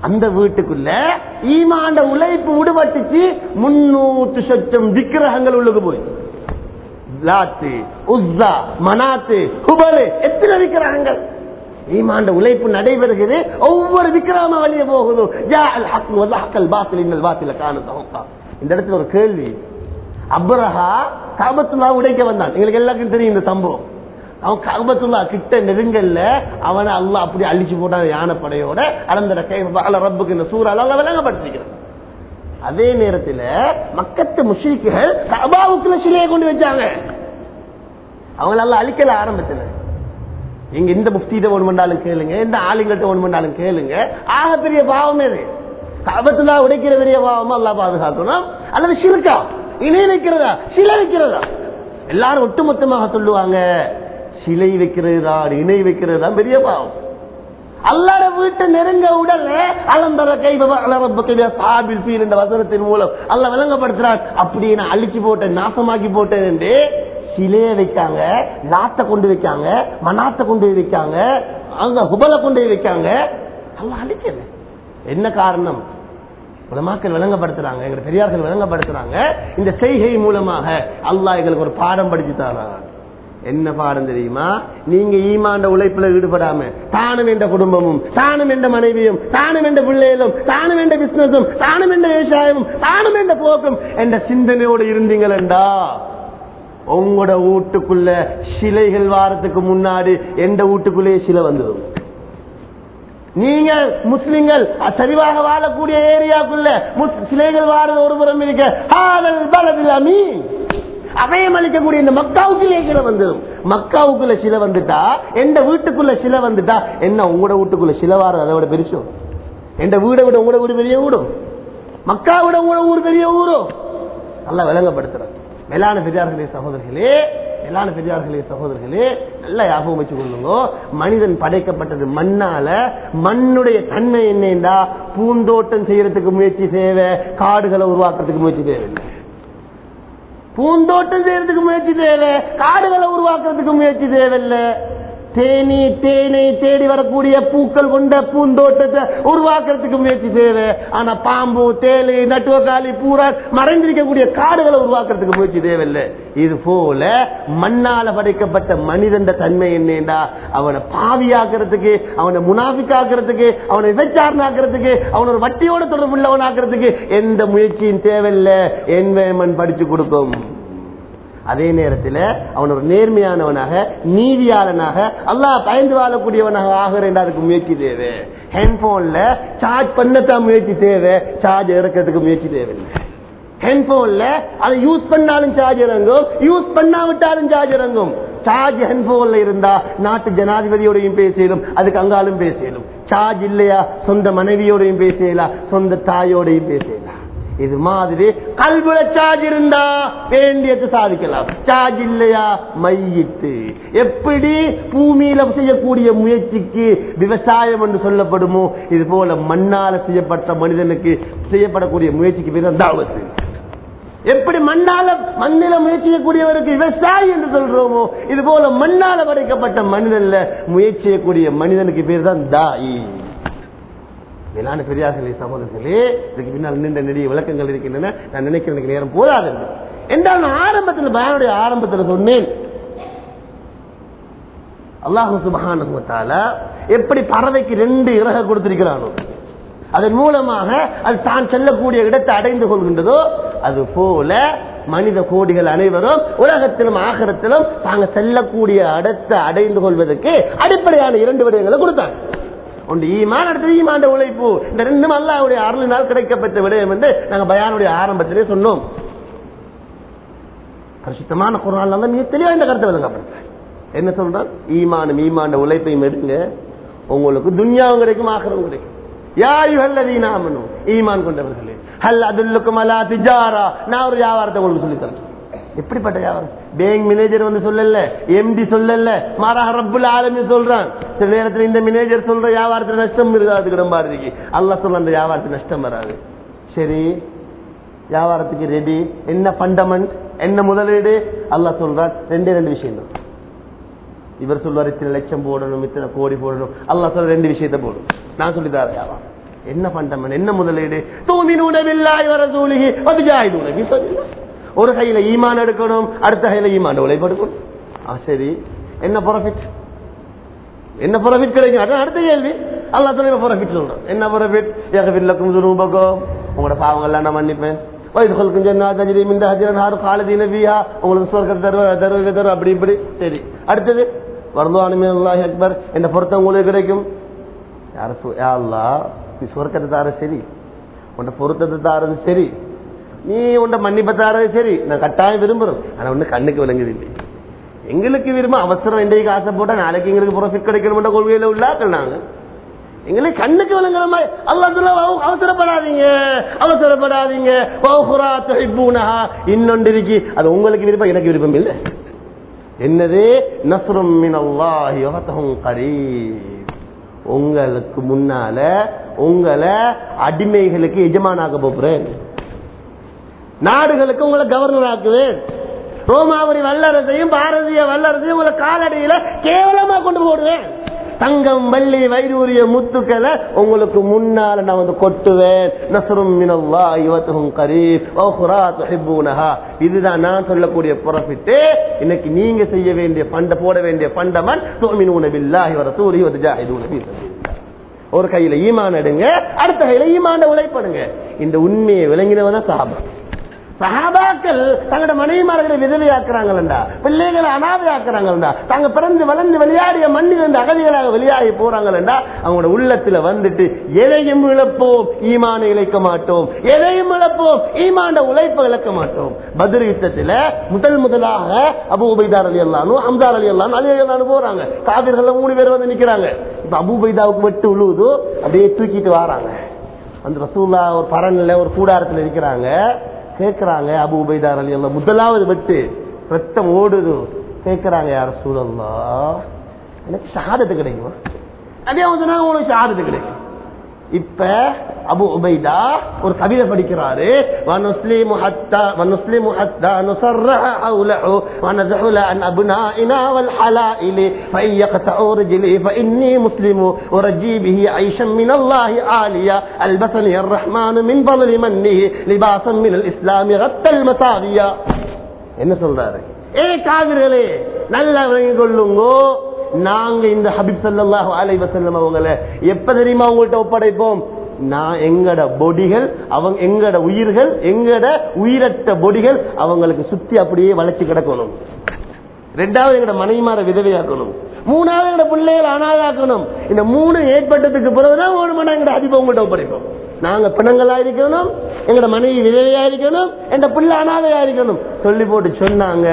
அந்த வீட்டுக்குள்ள ஈமாண்ட உழைப்பு விடுபட்டுச்சு முன்னூற்று சொச்சம் விக்கிரகங்கள் உள்ளுக்கு போயிடுச்சு லாத்து உஸ்ஸா மனாத்து குபலு எத்தனை விக்கிரகங்கள் ஈமாண்ட உழைப்பு நடைபெறுகிறது ஒவ்வொரு விக்கிரம வழியே போகுது ஜா அல் ஹக் வல் ஹக்கல் பாத்தில் இன்னல் பாத்தில காணு இந்த இடத்துல ஒரு கேள்வி அப்ரஹா காபத்துல்லா உடைக்க வந்தான் எங்களுக்கு எல்லாருக்கும் தெரியும் இந்த சம்பவம் அவன் காபத்துல்லா கிட்ட நெருங்கல்ல அவனை அல்லாஹ் அப்படி அழிச்சு போட்டான் யானைப்படையோட அளந்தர கை அல ரப்புக்கு இந்த சூறால அல்ல விளங்கப்படுத்திக்கிறான் அதே நேரத்தில் மக்கத்து முஷ்ரிக்குகள் கபாவுக்குள்ள சிலையை கொண்டு வச்சாங்க அவங்களெல்லாம் அழிக்கல ஆரம்பத்தில் இங்க இந்த முஃப்தியிட்ட ஒன்று பண்ணாலும் கேளுங்க இந்த ஆளுங்கள்ட்ட ஒன்று பண்ணாலும் கேளுங்க ஆக பெரிய பாவம் இது கபத்துலா உடைக்கிற பெரிய பாவமா அல்லா பாதுகாக்கணும் அல்லது சிறுக்கா இணை வைக்கிறதா சிலை வைக்கிறதா எல்லாரும் ஒட்டுமொத்தமாக சொல்லுவாங்க சிலை வைக்கிறது தான் இணை வைக்கிறது தான் பெரிய பாவம் அல்லாட வீட்டு நெருங்க உடல் அலந்தர கை சாபில் பீல் என்ற வசனத்தின் மூலம் அல்ல விளங்கப்படுத்துறான் அப்படியே நான் அழிச்சு போட்டேன் நாசமாக்கி போட்டேன் என்று சிலைய வைக்காங்க லாத்த கொண்டு வைக்காங்க மனாத்த கொண்டு போய் வைக்காங்க அங்க குபல கொண்டு போய் வைக்காங்க அல்ல அழிக்கல என்ன காரணம் உலமாக்கள் விளங்கப்படுத்துறாங்க எங்க பெரியார்கள் விளங்கப்படுத்துறாங்க இந்த செய்கை மூலமாக அல்லாஹ் எங்களுக்கு ஒரு பாடம் படிச்சு தரான் என்ன பாடம் தெரியுமா நீங்க ஈமாண்ட உழைப்புல ஈடுபடாம தானும் என்ற குடும்பமும் தானும் என்ற மனைவியும் தானும் என்ற பிள்ளைகளும் தானும் என்ற பிசினஸும் தானும் என்ற விவசாயமும் தானும் என்ற போக்கும் என்ற சிந்தனையோடு இருந்தீங்களா உங்களோட வீட்டுக்குள்ள சிலைகள் வாரத்துக்கு முன்னாடி எந்த வீட்டுக்குள்ளேயே சிலை வந்துடும் நீங்க முஸ்லிம்கள் சரிவாக வாழக்கூடிய ஏரியாக்குள்ள சிலைகள் வாரது ஒரு புறம் இருக்க ஆதல் பலதில் அமீன் அபயம் அளிக்கக்கூடிய இந்த மக்காவுக்குள்ளே சில வந்துடும் மக்காவுக்குள்ள சில வந்துட்டா எந்த வீட்டுக்குள்ள சில வந்துட்டா என்ன உங்களோட வீட்டுக்குள்ள சில வாரம் அதை விட பெருசும் எந்த வீடை விட உங்களோட வீடு பெரிய வீடும் மக்கா விட உங்களோட ஊர் பெரிய ஊரும் நல்லா விளங்கப்படுத்துறேன் மேலான பெரியார்களே சகோதரர்களே மேலான பெரியார்களே சகோதரர்களே நல்லா ஞாபகம் வச்சு கொள்ளுங்க மனிதன் படைக்கப்பட்டது மண்ணால மண்ணுடைய தன்மை என்னண்டா பூந்தோட்டம் செய்யறதுக்கு முயற்சி தேவை காடுகளை உருவாக்குறதுக்கு முயற்சி தேவையில்லை பூந்தோட்டம் செய்யறதுக்கு முயற்சி தேவை காடுகளை உருவாக்குறதுக்கு முயற்சி தேவையில்லை தேனி தேனை தேடி வரக்கூடிய பூக்கள் கொண்ட பூந்தோட்டத்தை உருவாக்குறதுக்கு முயற்சி தேவை ஆனா பாம்பு தேலு நட்டுவக்காலி பூரா மறைந்திருக்கக்கூடிய காடுகளை உருவாக்குறதுக்கு முயற்சி தேவையில்லை இது போல மண்ணால படைக்கப்பட்ட மனிதன் தன்மை என்னண்டா அவனை பாவியாக்குறதுக்கு அவனை முனாபிக்காக்குறதுக்கு அவனை விபச்சாரனாக்குறதுக்கு அவன் ஒரு வட்டியோட தொடர்பு உள்ளவனாக்குறதுக்கு எந்த முயற்சியும் தேவையில்லை என்வயன்மெண்ட் படிச்சு கொடுக்கும் அதே நேரத்தில் அவன் ஒரு நேர்மையானவனாக நீதியாளனாக அல்லாஹ் பயந்து வாழக்கூடியவனாக ஆகிறேன் அதுக்கு முயற்சி தேவை ஹெட்போன்ல சார்ஜ் பண்ணத்தான் முயற்சி தேவை சார்ஜ் இறக்கிறதுக்கு முயற்சி தேவையில்லை ஹெட்போன்ல அதை யூஸ் பண்ணாலும் சார்ஜ் இறங்கும் யூஸ் பண்ணாவிட்டாலும் சார்ஜ் இறங்கும் சார்ஜ் ஹெட்போன்ல இருந்தா நாட்டு ஜனாதிபதியோடையும் பேசலும் அதுக்கு அங்காலும் பேசலும் சார்ஜ் இல்லையா சொந்த மனைவியோடையும் பேசலாம் சொந்த தாயோடையும் பேசலாம் இது மாதிரி கல்வில சார்ஜ் இருந்தா வேண்டியது சாதிக்கலாம் சார்ஜ் இல்லையா மையிட்டு எப்படி பூமியில செய்யக்கூடிய முயற்சிக்கு விவசாயம் என்று சொல்லப்படுமோ இது போல மண்ணால செய்யப்பட்ட மனிதனுக்கு செய்யப்படக்கூடிய முயற்சிக்கு பேர் தாவத்து எப்படி மண்ணால மண்ணில முயற்சிக்கக்கூடியவருக்கு விவசாயி என்று சொல்றோமோ இது போல மண்ணால படைக்கப்பட்ட மனிதன்ல முயற்சி செய்யக்கூடிய மனிதனுக்கு பேர் தான் தாயி மேலான பெரியார்களே சகோதரர்களே இதுக்கு பின்னால் நீண்ட நெடிய விளக்கங்கள் இருக்கின்றன நான் நினைக்கிறேன் எனக்கு நேரம் போதாது என்று. என்றால் நான் ஆரம்பத்தில் பயனுடைய ஆரம்பத்தில் சொன்னேன் அல்லாஹு சுபஹானுவத்தால எப்படி பறவைக்கு ரெண்டு இறக கொடுத்திருக்கிறானோ அதன் மூலமாக அது தான் செல்லக்கூடிய இடத்தை அடைந்து கொள்கின்றதோ அது போல மனித கோடிகள் அனைவரும் உலகத்திலும் ஆகரத்திலும் தாங்க செல்லக்கூடிய இடத்தை அடைந்து கொள்வதற்கு அடிப்படையான இரண்டு விடயங்களை கொடுத்தாங்க ஒன்று ஈமான் அடுத்தது ஈமாண்ட உழைப்பு இந்த ரெண்டும் அல்லாவுடைய அருளினால் கிடைக்கப்பட்ட விடயம் என்று நாங்கள் பயானுடைய ஆரம்பத்திலே சொன்னோம் பரிசுத்தமான குரான் மிக தெளிவா இந்த கருத்தை விளங்கப்படுத்த என்ன சொல்றான் ஈமானும் ஈமாண்ட உழைப்பையும் எடுங்க உங்களுக்கு துன்யாவும் கிடைக்கும் ஆகரம் கிடைக்கும் யாயுகல்லதீனாமனும் ஈமான் கொண்டவர்களே ஹல் அதுல்லுக்கும் அலா திஜாரா நான் ஒரு வியாபாரத்தை உங்களுக்கு சொல்லி தரேன் எப்படிப்பட்ட வியாபாரம் பேங்க் மேனேஜர் வந்து சொல்லல எம்டி சொல்லல மாறாக ரப்புல் ஆலமி சொல்றான் சில நேரத்தில் இந்த மேனேஜர் சொல்ற வியாபாரத்தில் நஷ்டம் இருக்காது ரொம்ப இருக்கு அல்லா சொல்ல அந்த வியாபாரத்துக்கு நஷ்டம் வராது சரி வியாபாரத்துக்கு ரெடி என்ன பண்டமெண்ட் என்ன முதலீடு அல்லாஹ் சொல்றான் ரெண்டே ரெண்டு விஷயம் தான் இவர் சொல்வார் இத்தனை லட்சம் போடணும் இத்தனை கோடி போடணும் அல்லாஹ் சொல்ற ரெண்டு விஷயத்த போடும் நான் சொல்லி தரேன் வியாபாரம் என்ன பண்டம் என்ன முதலீடு தூமினூன பில்லாஹி வ ரசூலிஹி வ துஜாஹிதூன ஃபீ சபீலில்லாஹ். ஒரு கையில ஈமான் எடுக்கணும் அடுத்த கையில ஈமான் உழைப்பு எடுக்கணும் ஆ, சரி என்ன ப்ராஃபிட் என்ன ப்ராஃபிட் கிடைக்கும் அதான் அடுத்த கேள்வி அல்லாஹ் தலைவர் ப்ராஃபிட் சொல்றோம் என்ன ப்ராஃபிட் யகஃபில்லக்கும் துனூபக்கும் உங்களோட பாவங்கள்லாம் நான் மன்னிப்பேன் வயதுகளுக்கும் ஜன்னா தஜ்ரி மின் தஹஜிரன் ஹாரு காலதீன ஃபீஹா உங்களுக்கு சுவர்க்கம் தருவ தருவ தருவ அப்படி இப்படி சரி அடுத்தது வரதுவானுமே அல்லாஹ் அக்பர் என்ன பொருத்தம் உங்களுக்கு கிடைக்கும் யார சு- யா அல்லாஹ் நீ சுவர்க்கத்தை தார சரி உன்னை பொருத்தத்தை தாரது சரி நீ உன்னை மன்னிப்பை தாரது சரி நான் கட்டாயம் விரும்புறோம் ஆனா ஒண்ணு கண்ணுக்கு விளங்குது இல்லை எங்களுக்கு விரும்ப அவசரம் இன்றைக்கு ஆசை போட்டா நாளைக்கு எங்களுக்கு ப்ராஃபிட் கிடைக்கணும்ன்ற கொள்கையில உள்ளாக்கள் நாங்க எங்களுக்கு கண்ணுக்கு விளங்குற மாதிரி அல்லாஹ் சொல்ல அவசரப்படாதீங்க அவசரப்படாதீங்க வௌஹுரா துஹிப்பூனஹா. இன்னொன்று இருக்கு அது உங்களுக்கு விருப்பம் எனக்கு விருப்பம் இல்லை என்னது நஸ்ரும் மினல்லாஹி வ ஃபத்ஹுன் கரீப் உங்களுக்கு முன்னால உங்களை அடிமைகளுக்கு எஜமானாக்க போகிறேன் நாடுகளுக்கு உங்களை கவர்னர் ஆக்குவேன் ரோமாபுரி வல்லரசையும் பாரதிய வல்லரசையும் உங்களை காலடியில கேவலமா கொண்டு போடுவேன் தங்கம் வெள்ளி வைரூரிய முத்துக்களை உங்களுக்கு முன்னால நான் வந்து கொட்டுவேன் நஸ்ரும் மினல்லாஹி வ ஃபத்ஹுன் கரீப் வ உக்ரா துஹிப்பூனஹா இதுதான் நான் சொல்லக்கூடிய ப்ராஃபிட் இன்னைக்கு நீங்க செய்ய வேண்டிய ஃபண்ட போட வேண்டிய ஃபண்டமன் துமினூன பில்லாஹி வ ரசூலிஹி வ துஜாஹிதூன ஃபீ சபீலில்லாஹ் ஒரு கையில ஈமான் எடுங்க அடுத்த கையில ஈமான உழைப்படுங்க இந்த உண்மையை விளங்கினவன் தான் சஹாபா சஹாபாக்கள் தங்களோட மனைவிமார்களை விதவையாக்குறாங்களா பிள்ளைகளை அனாதையாக்குறாங்களா தாங்க பிறந்து வளர்ந்து விளையாடிய மண்ணில் இருந்து அகதிகளாக வெளியாகி போறாங்களா அவங்களோட உள்ளத்துல வந்துட்டு எதையும் இழப்போம் ஈமான இழைக்க மாட்டோம் எதையும் இழப்போம் ஈமான உழைப்பை இழக்க மாட்டோம் பதில் யுத்தத்துல முதல் முதலாக அபு உபைதார் அலி அல்லானு அம்தார் அலி அல்லானு அலி அல்லானு போறாங்க காவிர்கள் மூணு பேர் வந்து நிக்கிறாங்க இப்ப அபு உபைதாவுக்கு வெட்டு உழுவுது அப்படியே தூக்கிட்டு வராங்க அந்த ரசூல்லா ஒரு பரன்ல ஒரு கூடாரத்துல இருக்கிறாங்க கேக்குறாங்க அபு உபைதார் அலி அல்லா முதலாவது வெட்டு ரத்தம் ஓடுது கேக்குறாங்க யார் சூழல்லா எனக்கு ஷஹாதத்து கிடைக்குமா அதே அவங்க சொன்னாங்க உங்களுக்கு ஷஹாதத்து கிடைக்கும் இப்ப அபு உபைதா ஒரு கவிதை படிக்கிறாரு وَنُسْلِمُ حَتَّى وَنُسْلِمُ حَتَّى نُصَرَّحَ حَوْلَهُ وَنَزْعُلَ عَنْ أَبْنَائِنَا وَالْحَلَائِلِ فَإِنْ يَقْطَعُوا رِجْلِي فَإِنِّي مُسْلِمُ وَرَجِّي بِهِ عَيْشًا مِنَ اللَّهِ عَالِيًا أَلْبَسَنِي الرَّحْمَنُ مِنْ فَضْلِ مَنِّهِ لِبَاسًا مِنَ الْإِسْلَامِ غَطَّ الْمَسَاوِيَ என்ன சொல்றாரு ஏ காவிர்களே நல்லா விளங்கிக் கொள்ளுங்கோ நாங்க இந்த ஹபீப் ஸல்லல்லாஹு அலைஹி வஸல்லம் அவங்கள எப்ப தெரியுமா உங்கள்ட்ட ஒப்படைப்போம் நான் எங்கட பொடிகள் அவங்க எங்கட உயிர்கள் எங்கட உயிரற்ற பொடிகள் அவங்களுக்கு சுத்தி அப்படியே வளைச்சு கிடக்கணும் ரெண்டாவது எங்கட மனைவிமார விதவையாக்கணும் மூணாவது எங்கட பிள்ளைகள் அனாதாக்கணும் இந்த மூணு ஏற்பட்டதுக்கு பிறகுதான் ஒரு மணி எங்கட அதிபம் உங்கள்ட்ட ஒப்படைப்போம் நாங்க பிணங்களா இருக்கணும் எங்கட மனைவி விதவையா இருக்கணும் எங்க பிள்ளை அனாதையா இருக்கணும் சொல்லி போட்டு சொன்னாங்க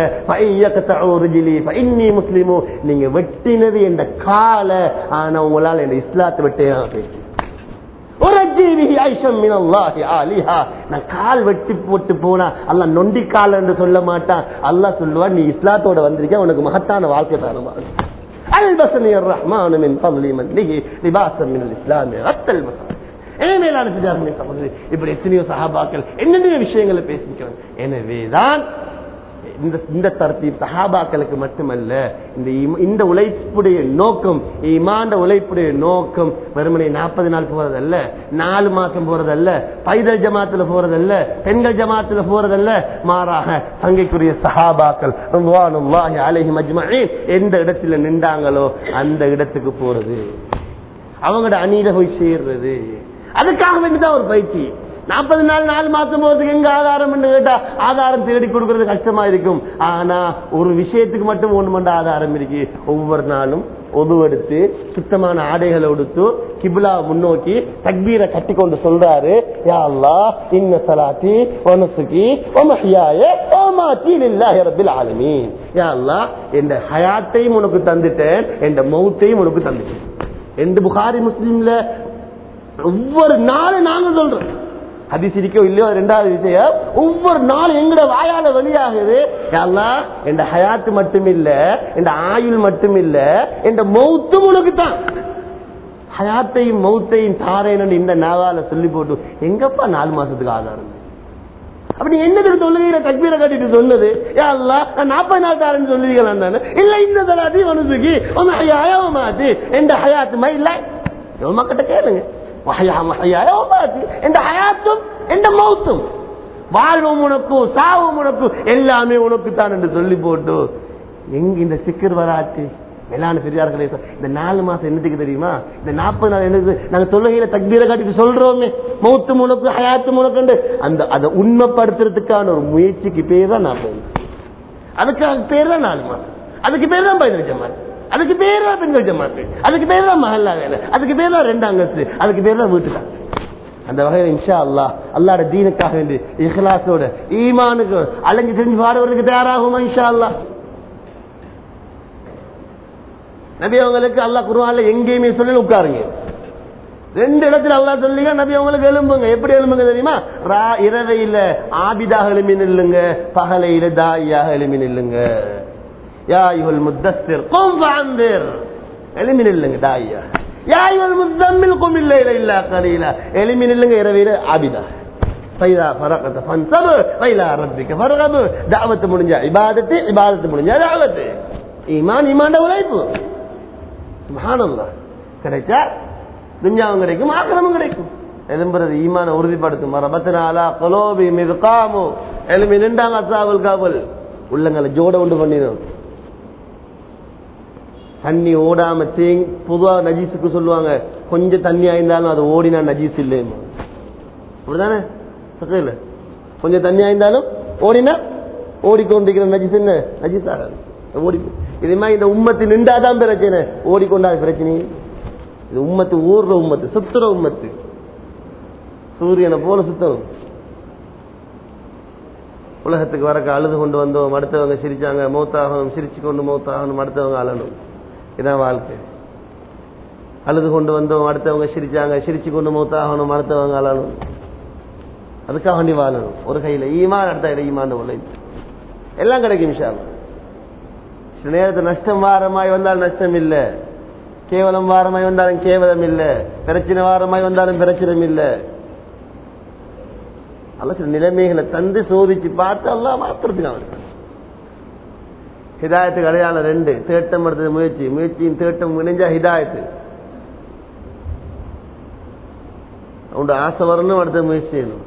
முஸ்லிமோ நீங்க வெட்டினது என்ற கால ஆனா உங்களால் இந்த இஸ்லாத்தை வெட்டே பேசி ஒரு ஜீவிஹி ஐஷம் மினல்லாஹி ஆலிஹா. நான் கால் வெட்டி போட்டு போனா அல்லாஹ் நொண்டி கால் என்று சொல்ல மாட்டான் அல்லாஹ் சொல்லுவான் நீ இஸ்லாத்தோட வந்திருக்க உனக்கு மகத்தான வாழ்க்கை தருமா அல்பசனி ரஹ்மானு மின் ஃபضلி மன்னிஹி லிபாசம் மினல் இஸ்லாமி ரத்தல் மசால் எனவே மேலான சிதாரமே சகோதரி இப்படி எத்தனையோ சஹாபாக்கள் என்னென்ன விஷயங்களை பேசிக்கிறாங்க எனவேதான் இந்த இந்த தரத்தீப் சஹாபாக்களுக்கு மட்டுமல்ல இந்த ஈம- இந்த உழைப்புடைய நோக்கம் இமாண்ட உழைப்புடைய நோக்கம் வெறுமனே நாற்பது நாள் போறதல்ல நாலு மாசம் போறதல்ல பைதல் ஜமாத்துல போறதல்ல பெண்கள் ஜமாத்துல போறதல்ல மாறாக தங்கைக்குரிய சஹாபாக்கள் ரிضوانுல்லாஹி அலைஹிம் அஜ்மஈன் எந்த இடத்துல நின்றாங்களோ அந்த இடத்துக்கு போறது அவங்களோட அணியில போய் சேர்றது அதுக்காக வேண்டிதான் ஒரு பயிற்சி நாற்பது நாள் நாலு மாசம் போறதுக்கு எங்க ஆதாரம் கேட்டா ஆதாரம் தேடி கொடுக்கறது கஷ்டமா இருக்கும் ஆனா ஒரு விஷயத்துக்கு மட்டும் ஒண்ணு மட்டும் ஆதாரம் இருக்கு ஒவ்வொரு நாளும் ஒதுவெடுத்து சுத்தமான ஆடைகளை உடுத்து கிபிலா முன்னோக்கி தக்பீரை கட்டி கொண்டு சொல்றாரு யா அல்லாஹ் இன்ன சலாத்தி வனசுகி வமஹியாய வமாத்தி லில்லாஹி ரப்பில் ஆலமீன் யா அல்லாஹ் என்ற ஹயாத்தையும் உனக்கு தந்துட்டேன் என்ற மௌத்தையும் உனக்கு தந்துட்டேன் எந்த புகாரி முஸ்லீம்ல ஒவ்வொரு நாளும் நாங்க சொல்றோம் ஹதீஸ் இருக்கோ இல்லையோ அது ரெண்டாவது விஷயம் ஒவ்வொரு நாளும் எங்கட வாயால வெளியாகுது அல்லாஹ் என் ஹயாத்து மட்டும் இல்ல என் ஆயுள் மட்டும் இல்ல என் மௌத்தும் உனக்கு தான் ஹயாத்தையும் மௌத்தையும் தாரேன்னு இந்த நாவால சொல்லி போட்டு எங்கப்பா நாலு மாசத்துக்கு ஆதாரம் அப்படி என்னதுக்கு சொல்லுகிற தக்பீரை கட்டிட்டு சொன்னது யா அல்லாஹ் நான் நாற்பது நாள் தாரேன்னு சொல்லுவீங்களா தானே இல்ல இந்த தலாத்தி மனசுக்கு மாத்தி எந்த ஹயாத்து மை இல்ல மக்கட்ட கேளுங்க வஹயா மஹயாய வமாத்தி எந்த ஹயாத்தும் எந்த மௌத்தும் வாழ்வும் உனக்கு சாவும் உனக்கு எல்லாமே உனக்கு தான் என்று சொல்லி போட்டு எங்க இந்த சிக்கர் வராச்சு மேலான பெரியார்களே இந்த நாலு மாசம் என்னத்துக்கு தெரியுமா இந்த நாற்பது நாள் என்னது நாங்க தொழுகையில தக்பீரை காட்டிட்டு சொல்றோமே மௌத்து முனக்கு ஹயாத்து முனக்கு அந்த அதை உண்மைப்படுத்துறதுக்கான ஒரு முயற்சிக்கு பேர் தான் நாற்பது அதுக்கு அதுக்கு பேர் தான் நாலு மாசம் அதுக்கு பேர் தான் பதினஞ்சு மாசம் அதுக்கு பேர் தான் பெண்கள் ஜமாத்து அதுக்கு பேர் தான் மஹல்லா வேலை அதுக்கு பேர் தான் ரெண்டாம் அங்கஸ்து அதுக்கு பேர் தான் வீட்டு தான் அந்த வகையில் இன்ஷா அல்லா அல்லாட தீனுக்காக வேண்டி இஹ்லாஸோட ஈமானுக்கு அலைஞ்சு செஞ்சு பாடுவதற்கு தயாராகுமா இன்ஷா அல்லா நபி அவங்களுக்கு அல்லாஹ் குருவான்ல எங்கேயுமே சொல்லி உட்காருங்க ரெண்டு இடத்துல அல்லா சொல்லிங்க நபி அவங்களுக்கு எலும்புங்க எப்படி எலும்புங்க தெரியுமா ரா இரவையில ஆபிதாக எழுமி நில்லுங்க பகலையில தாயாக எழுமி நில்லுங்க யா இவள் முத்தஸ்திர் கும் வாந்திர் எழுமி நில்லுங்க தாயா யா இவள் முத்தம்மில் கும் இல்ல இல்ல இல்ல கலீல எழுமி நில்லுங்க இரவையில ஆபிதா ஃபைதா ஃபரகத ஃபன்சப் ஃபைலா ரப்பிக ஃபர்கப் தஅவத் முடிஞ்ச இபாதத்து இபாதத்து முடிஞ்ச தஅவத் ஈமான் ஈமான்ட உழைப்பு சுப்ஹானல்லாஹ் கிடைச்சா துன்யாவும் கிடைக்கும் ஆக்கிரமும் கிடைக்கும் எலும்புறது ஈமான உறுதிப்படுத்தும் ரபத்தினாலா கொலோபி மிது காமு எலும்பி நின்றாங்க அசாவுல் காவல் உள்ளங்களை ஜோட உண்டு பண்ணிடும் தண்ணி ஓடாம தேங் பொதுவா நஜீஸுக்கு சொல்லுவாங்க கொஞ்சம் தண்ணி ஆயிருந்தாலும் அது ஓடினா நஜீஸ் இல்லையமா அப்படிதானே இல்ல கொஞ்சம் தண்ணி ஆயிருந்தாலும் ஓடினா ஓடிக்கொண்டிருக்கிற நஜீஸ் என்ன நஜீஸ் ஆகாது ஓடி இதே மாதிரி இந்த உம்மத்து நின்றாதான் பிரச்சனை ஓடிக்கொண்டா பிரச்சனை இது உம்மத்து ஊர்ற உம்மத்து சுத்துற உம்மத்து சூரியனை போல சுத்தம் உலகத்துக்கு வரக்க அழுது கொண்டு வந்தோம் அடுத்தவங்க சிரிச்சாங்க மௌத்தாகணும் சிரிச்சு கொண்டு மௌத்தாகணும் அடுத்தவங்க அழணும் இதான் வாழ்க்கை அழுது கொண்டு வந்தோம் அடுத்தவங்க சிரிச்சாங்க சிரிச்சு கொண்டு மௌத்தாகணும் அடுத்தவங்க அழணும் அதுக்காக வேண்டி வாழணும் ஒரு கையில ஈமான் அடுத்த கையில ஈமான் உழைப்பு எல்லாம் கிடைக்கும் விஷயம் சில நேரத்தில் நஷ்டம் வாரமாய் வந்தால் நஷ்டம் இல்லை கேவலம் வாரமாய் வந்தாலும் கேவலம் இல்ல பிரச்சனை வாரமாய் வந்தாலும் பிரச்சனை இல்ல அல்ல சில நிலைமைகளை தந்து சோதிச்சு பார்த்து அல்லா மாத்திரத்துக்கு அவன் ஹிதாயத்துக்கு அடையாளம் ரெண்டு தேட்டம் எடுத்தது முயற்சி முயற்சியின் தேட்டம் இணைஞ்சா ஹிதாயத்து உண்டு ஆசை வரணும் அடுத்த முயற்சி செய்யணும்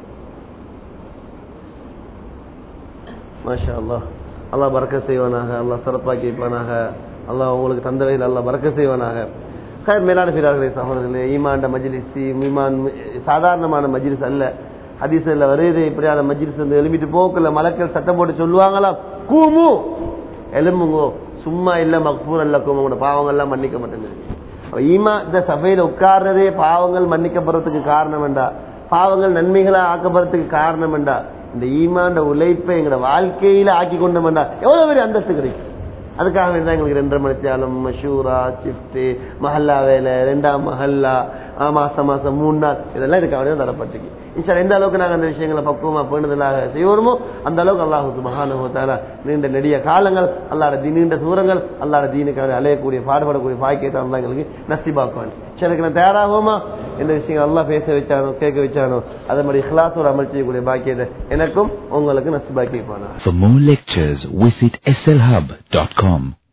மாஷா அல்லா அல்லா பறக்க செய்வானாக அல்லா சிறப்பாக்கி வைப்பானாக அல்லாஹ் உங்களுக்கு தந்த வகையில் அல்லாஹ் பறக்க செய்வானாக மேலான பிறார்களே சகோதரர்களே ஈமாண்ட மஜ்லிஸ் ஈமான் சாதாரணமான மஜ்லிஸ் அல்ல ஹதீஸ்ல வருது இப்படியான மஜ்லிஸ் வந்து எழுப்பிட்டு போக்கல மலக்கள் சத்தம் போட்டு சொல்லுவாங்களாம் கூமு எலும்புங்கோ சும்மா இல்ல மக்பூர் அல்ல உங்களோட பாவங்கள்லாம் மன்னிக்க மாட்டேங்குது ஈமா இந்த சபையில உட்கார்றதே பாவங்கள் மன்னிக்கப்படுறதுக்கு காரணம் வேண்டா பாவங்கள் நன்மைகளா ஆக்கப்படுறதுக்கு காரணம் வேண்டா இந்த ஈமாண்ட உழைப்பை எங்களோட வாழ்க்கையில ஆக்கி கொண்டு வேண்டா எவ்வளவு பெரிய அந்தஸ்து கிடைக்கும் அதுக்காக வேண்டி தான் எங்களுக்கு ரெண்டரை மணித்தியாலம் மஷூரா ஷிஃப்ட் மஹல்லா வேலை ரெண்டாம் மஹல்லா மாசம் மாசம் மூணு நாள் இதெல்லாம் இதுக்காக வேண்டி தரப்பட்டிருக்கு இன்ஷா எந்த அளவுக்கு நாங்கள் அந்த விஷயங்களை பக்குவமா பேணுதலாக செய்வோமோ அந்த அளவுக்கு அல்லாஹுக்கு மகானுபவத்தால நீண்ட நெடிய காலங்கள் அல்லாட நீண்ட தூரங்கள் அல்லாட தீனுக்காக அலையக்கூடிய பாடுபடக்கூடிய பாக்கியத்தை அல்லா எங்களுக்கு நசிபாக்குவான் எனக்கு நான் தயாராகுமா எந்த விஷயங்கள் எல்லாம் பேச வச்சானோ கேட்க வச்சானோ அதே மாதிரி இஹ்லாசோட அமல் செய்யக்கூடிய பாக்கியத்தை எனக்கும் உங்களுக்கு நசிபாக்கி வைப்பானா For more lectures, visit slhub.com.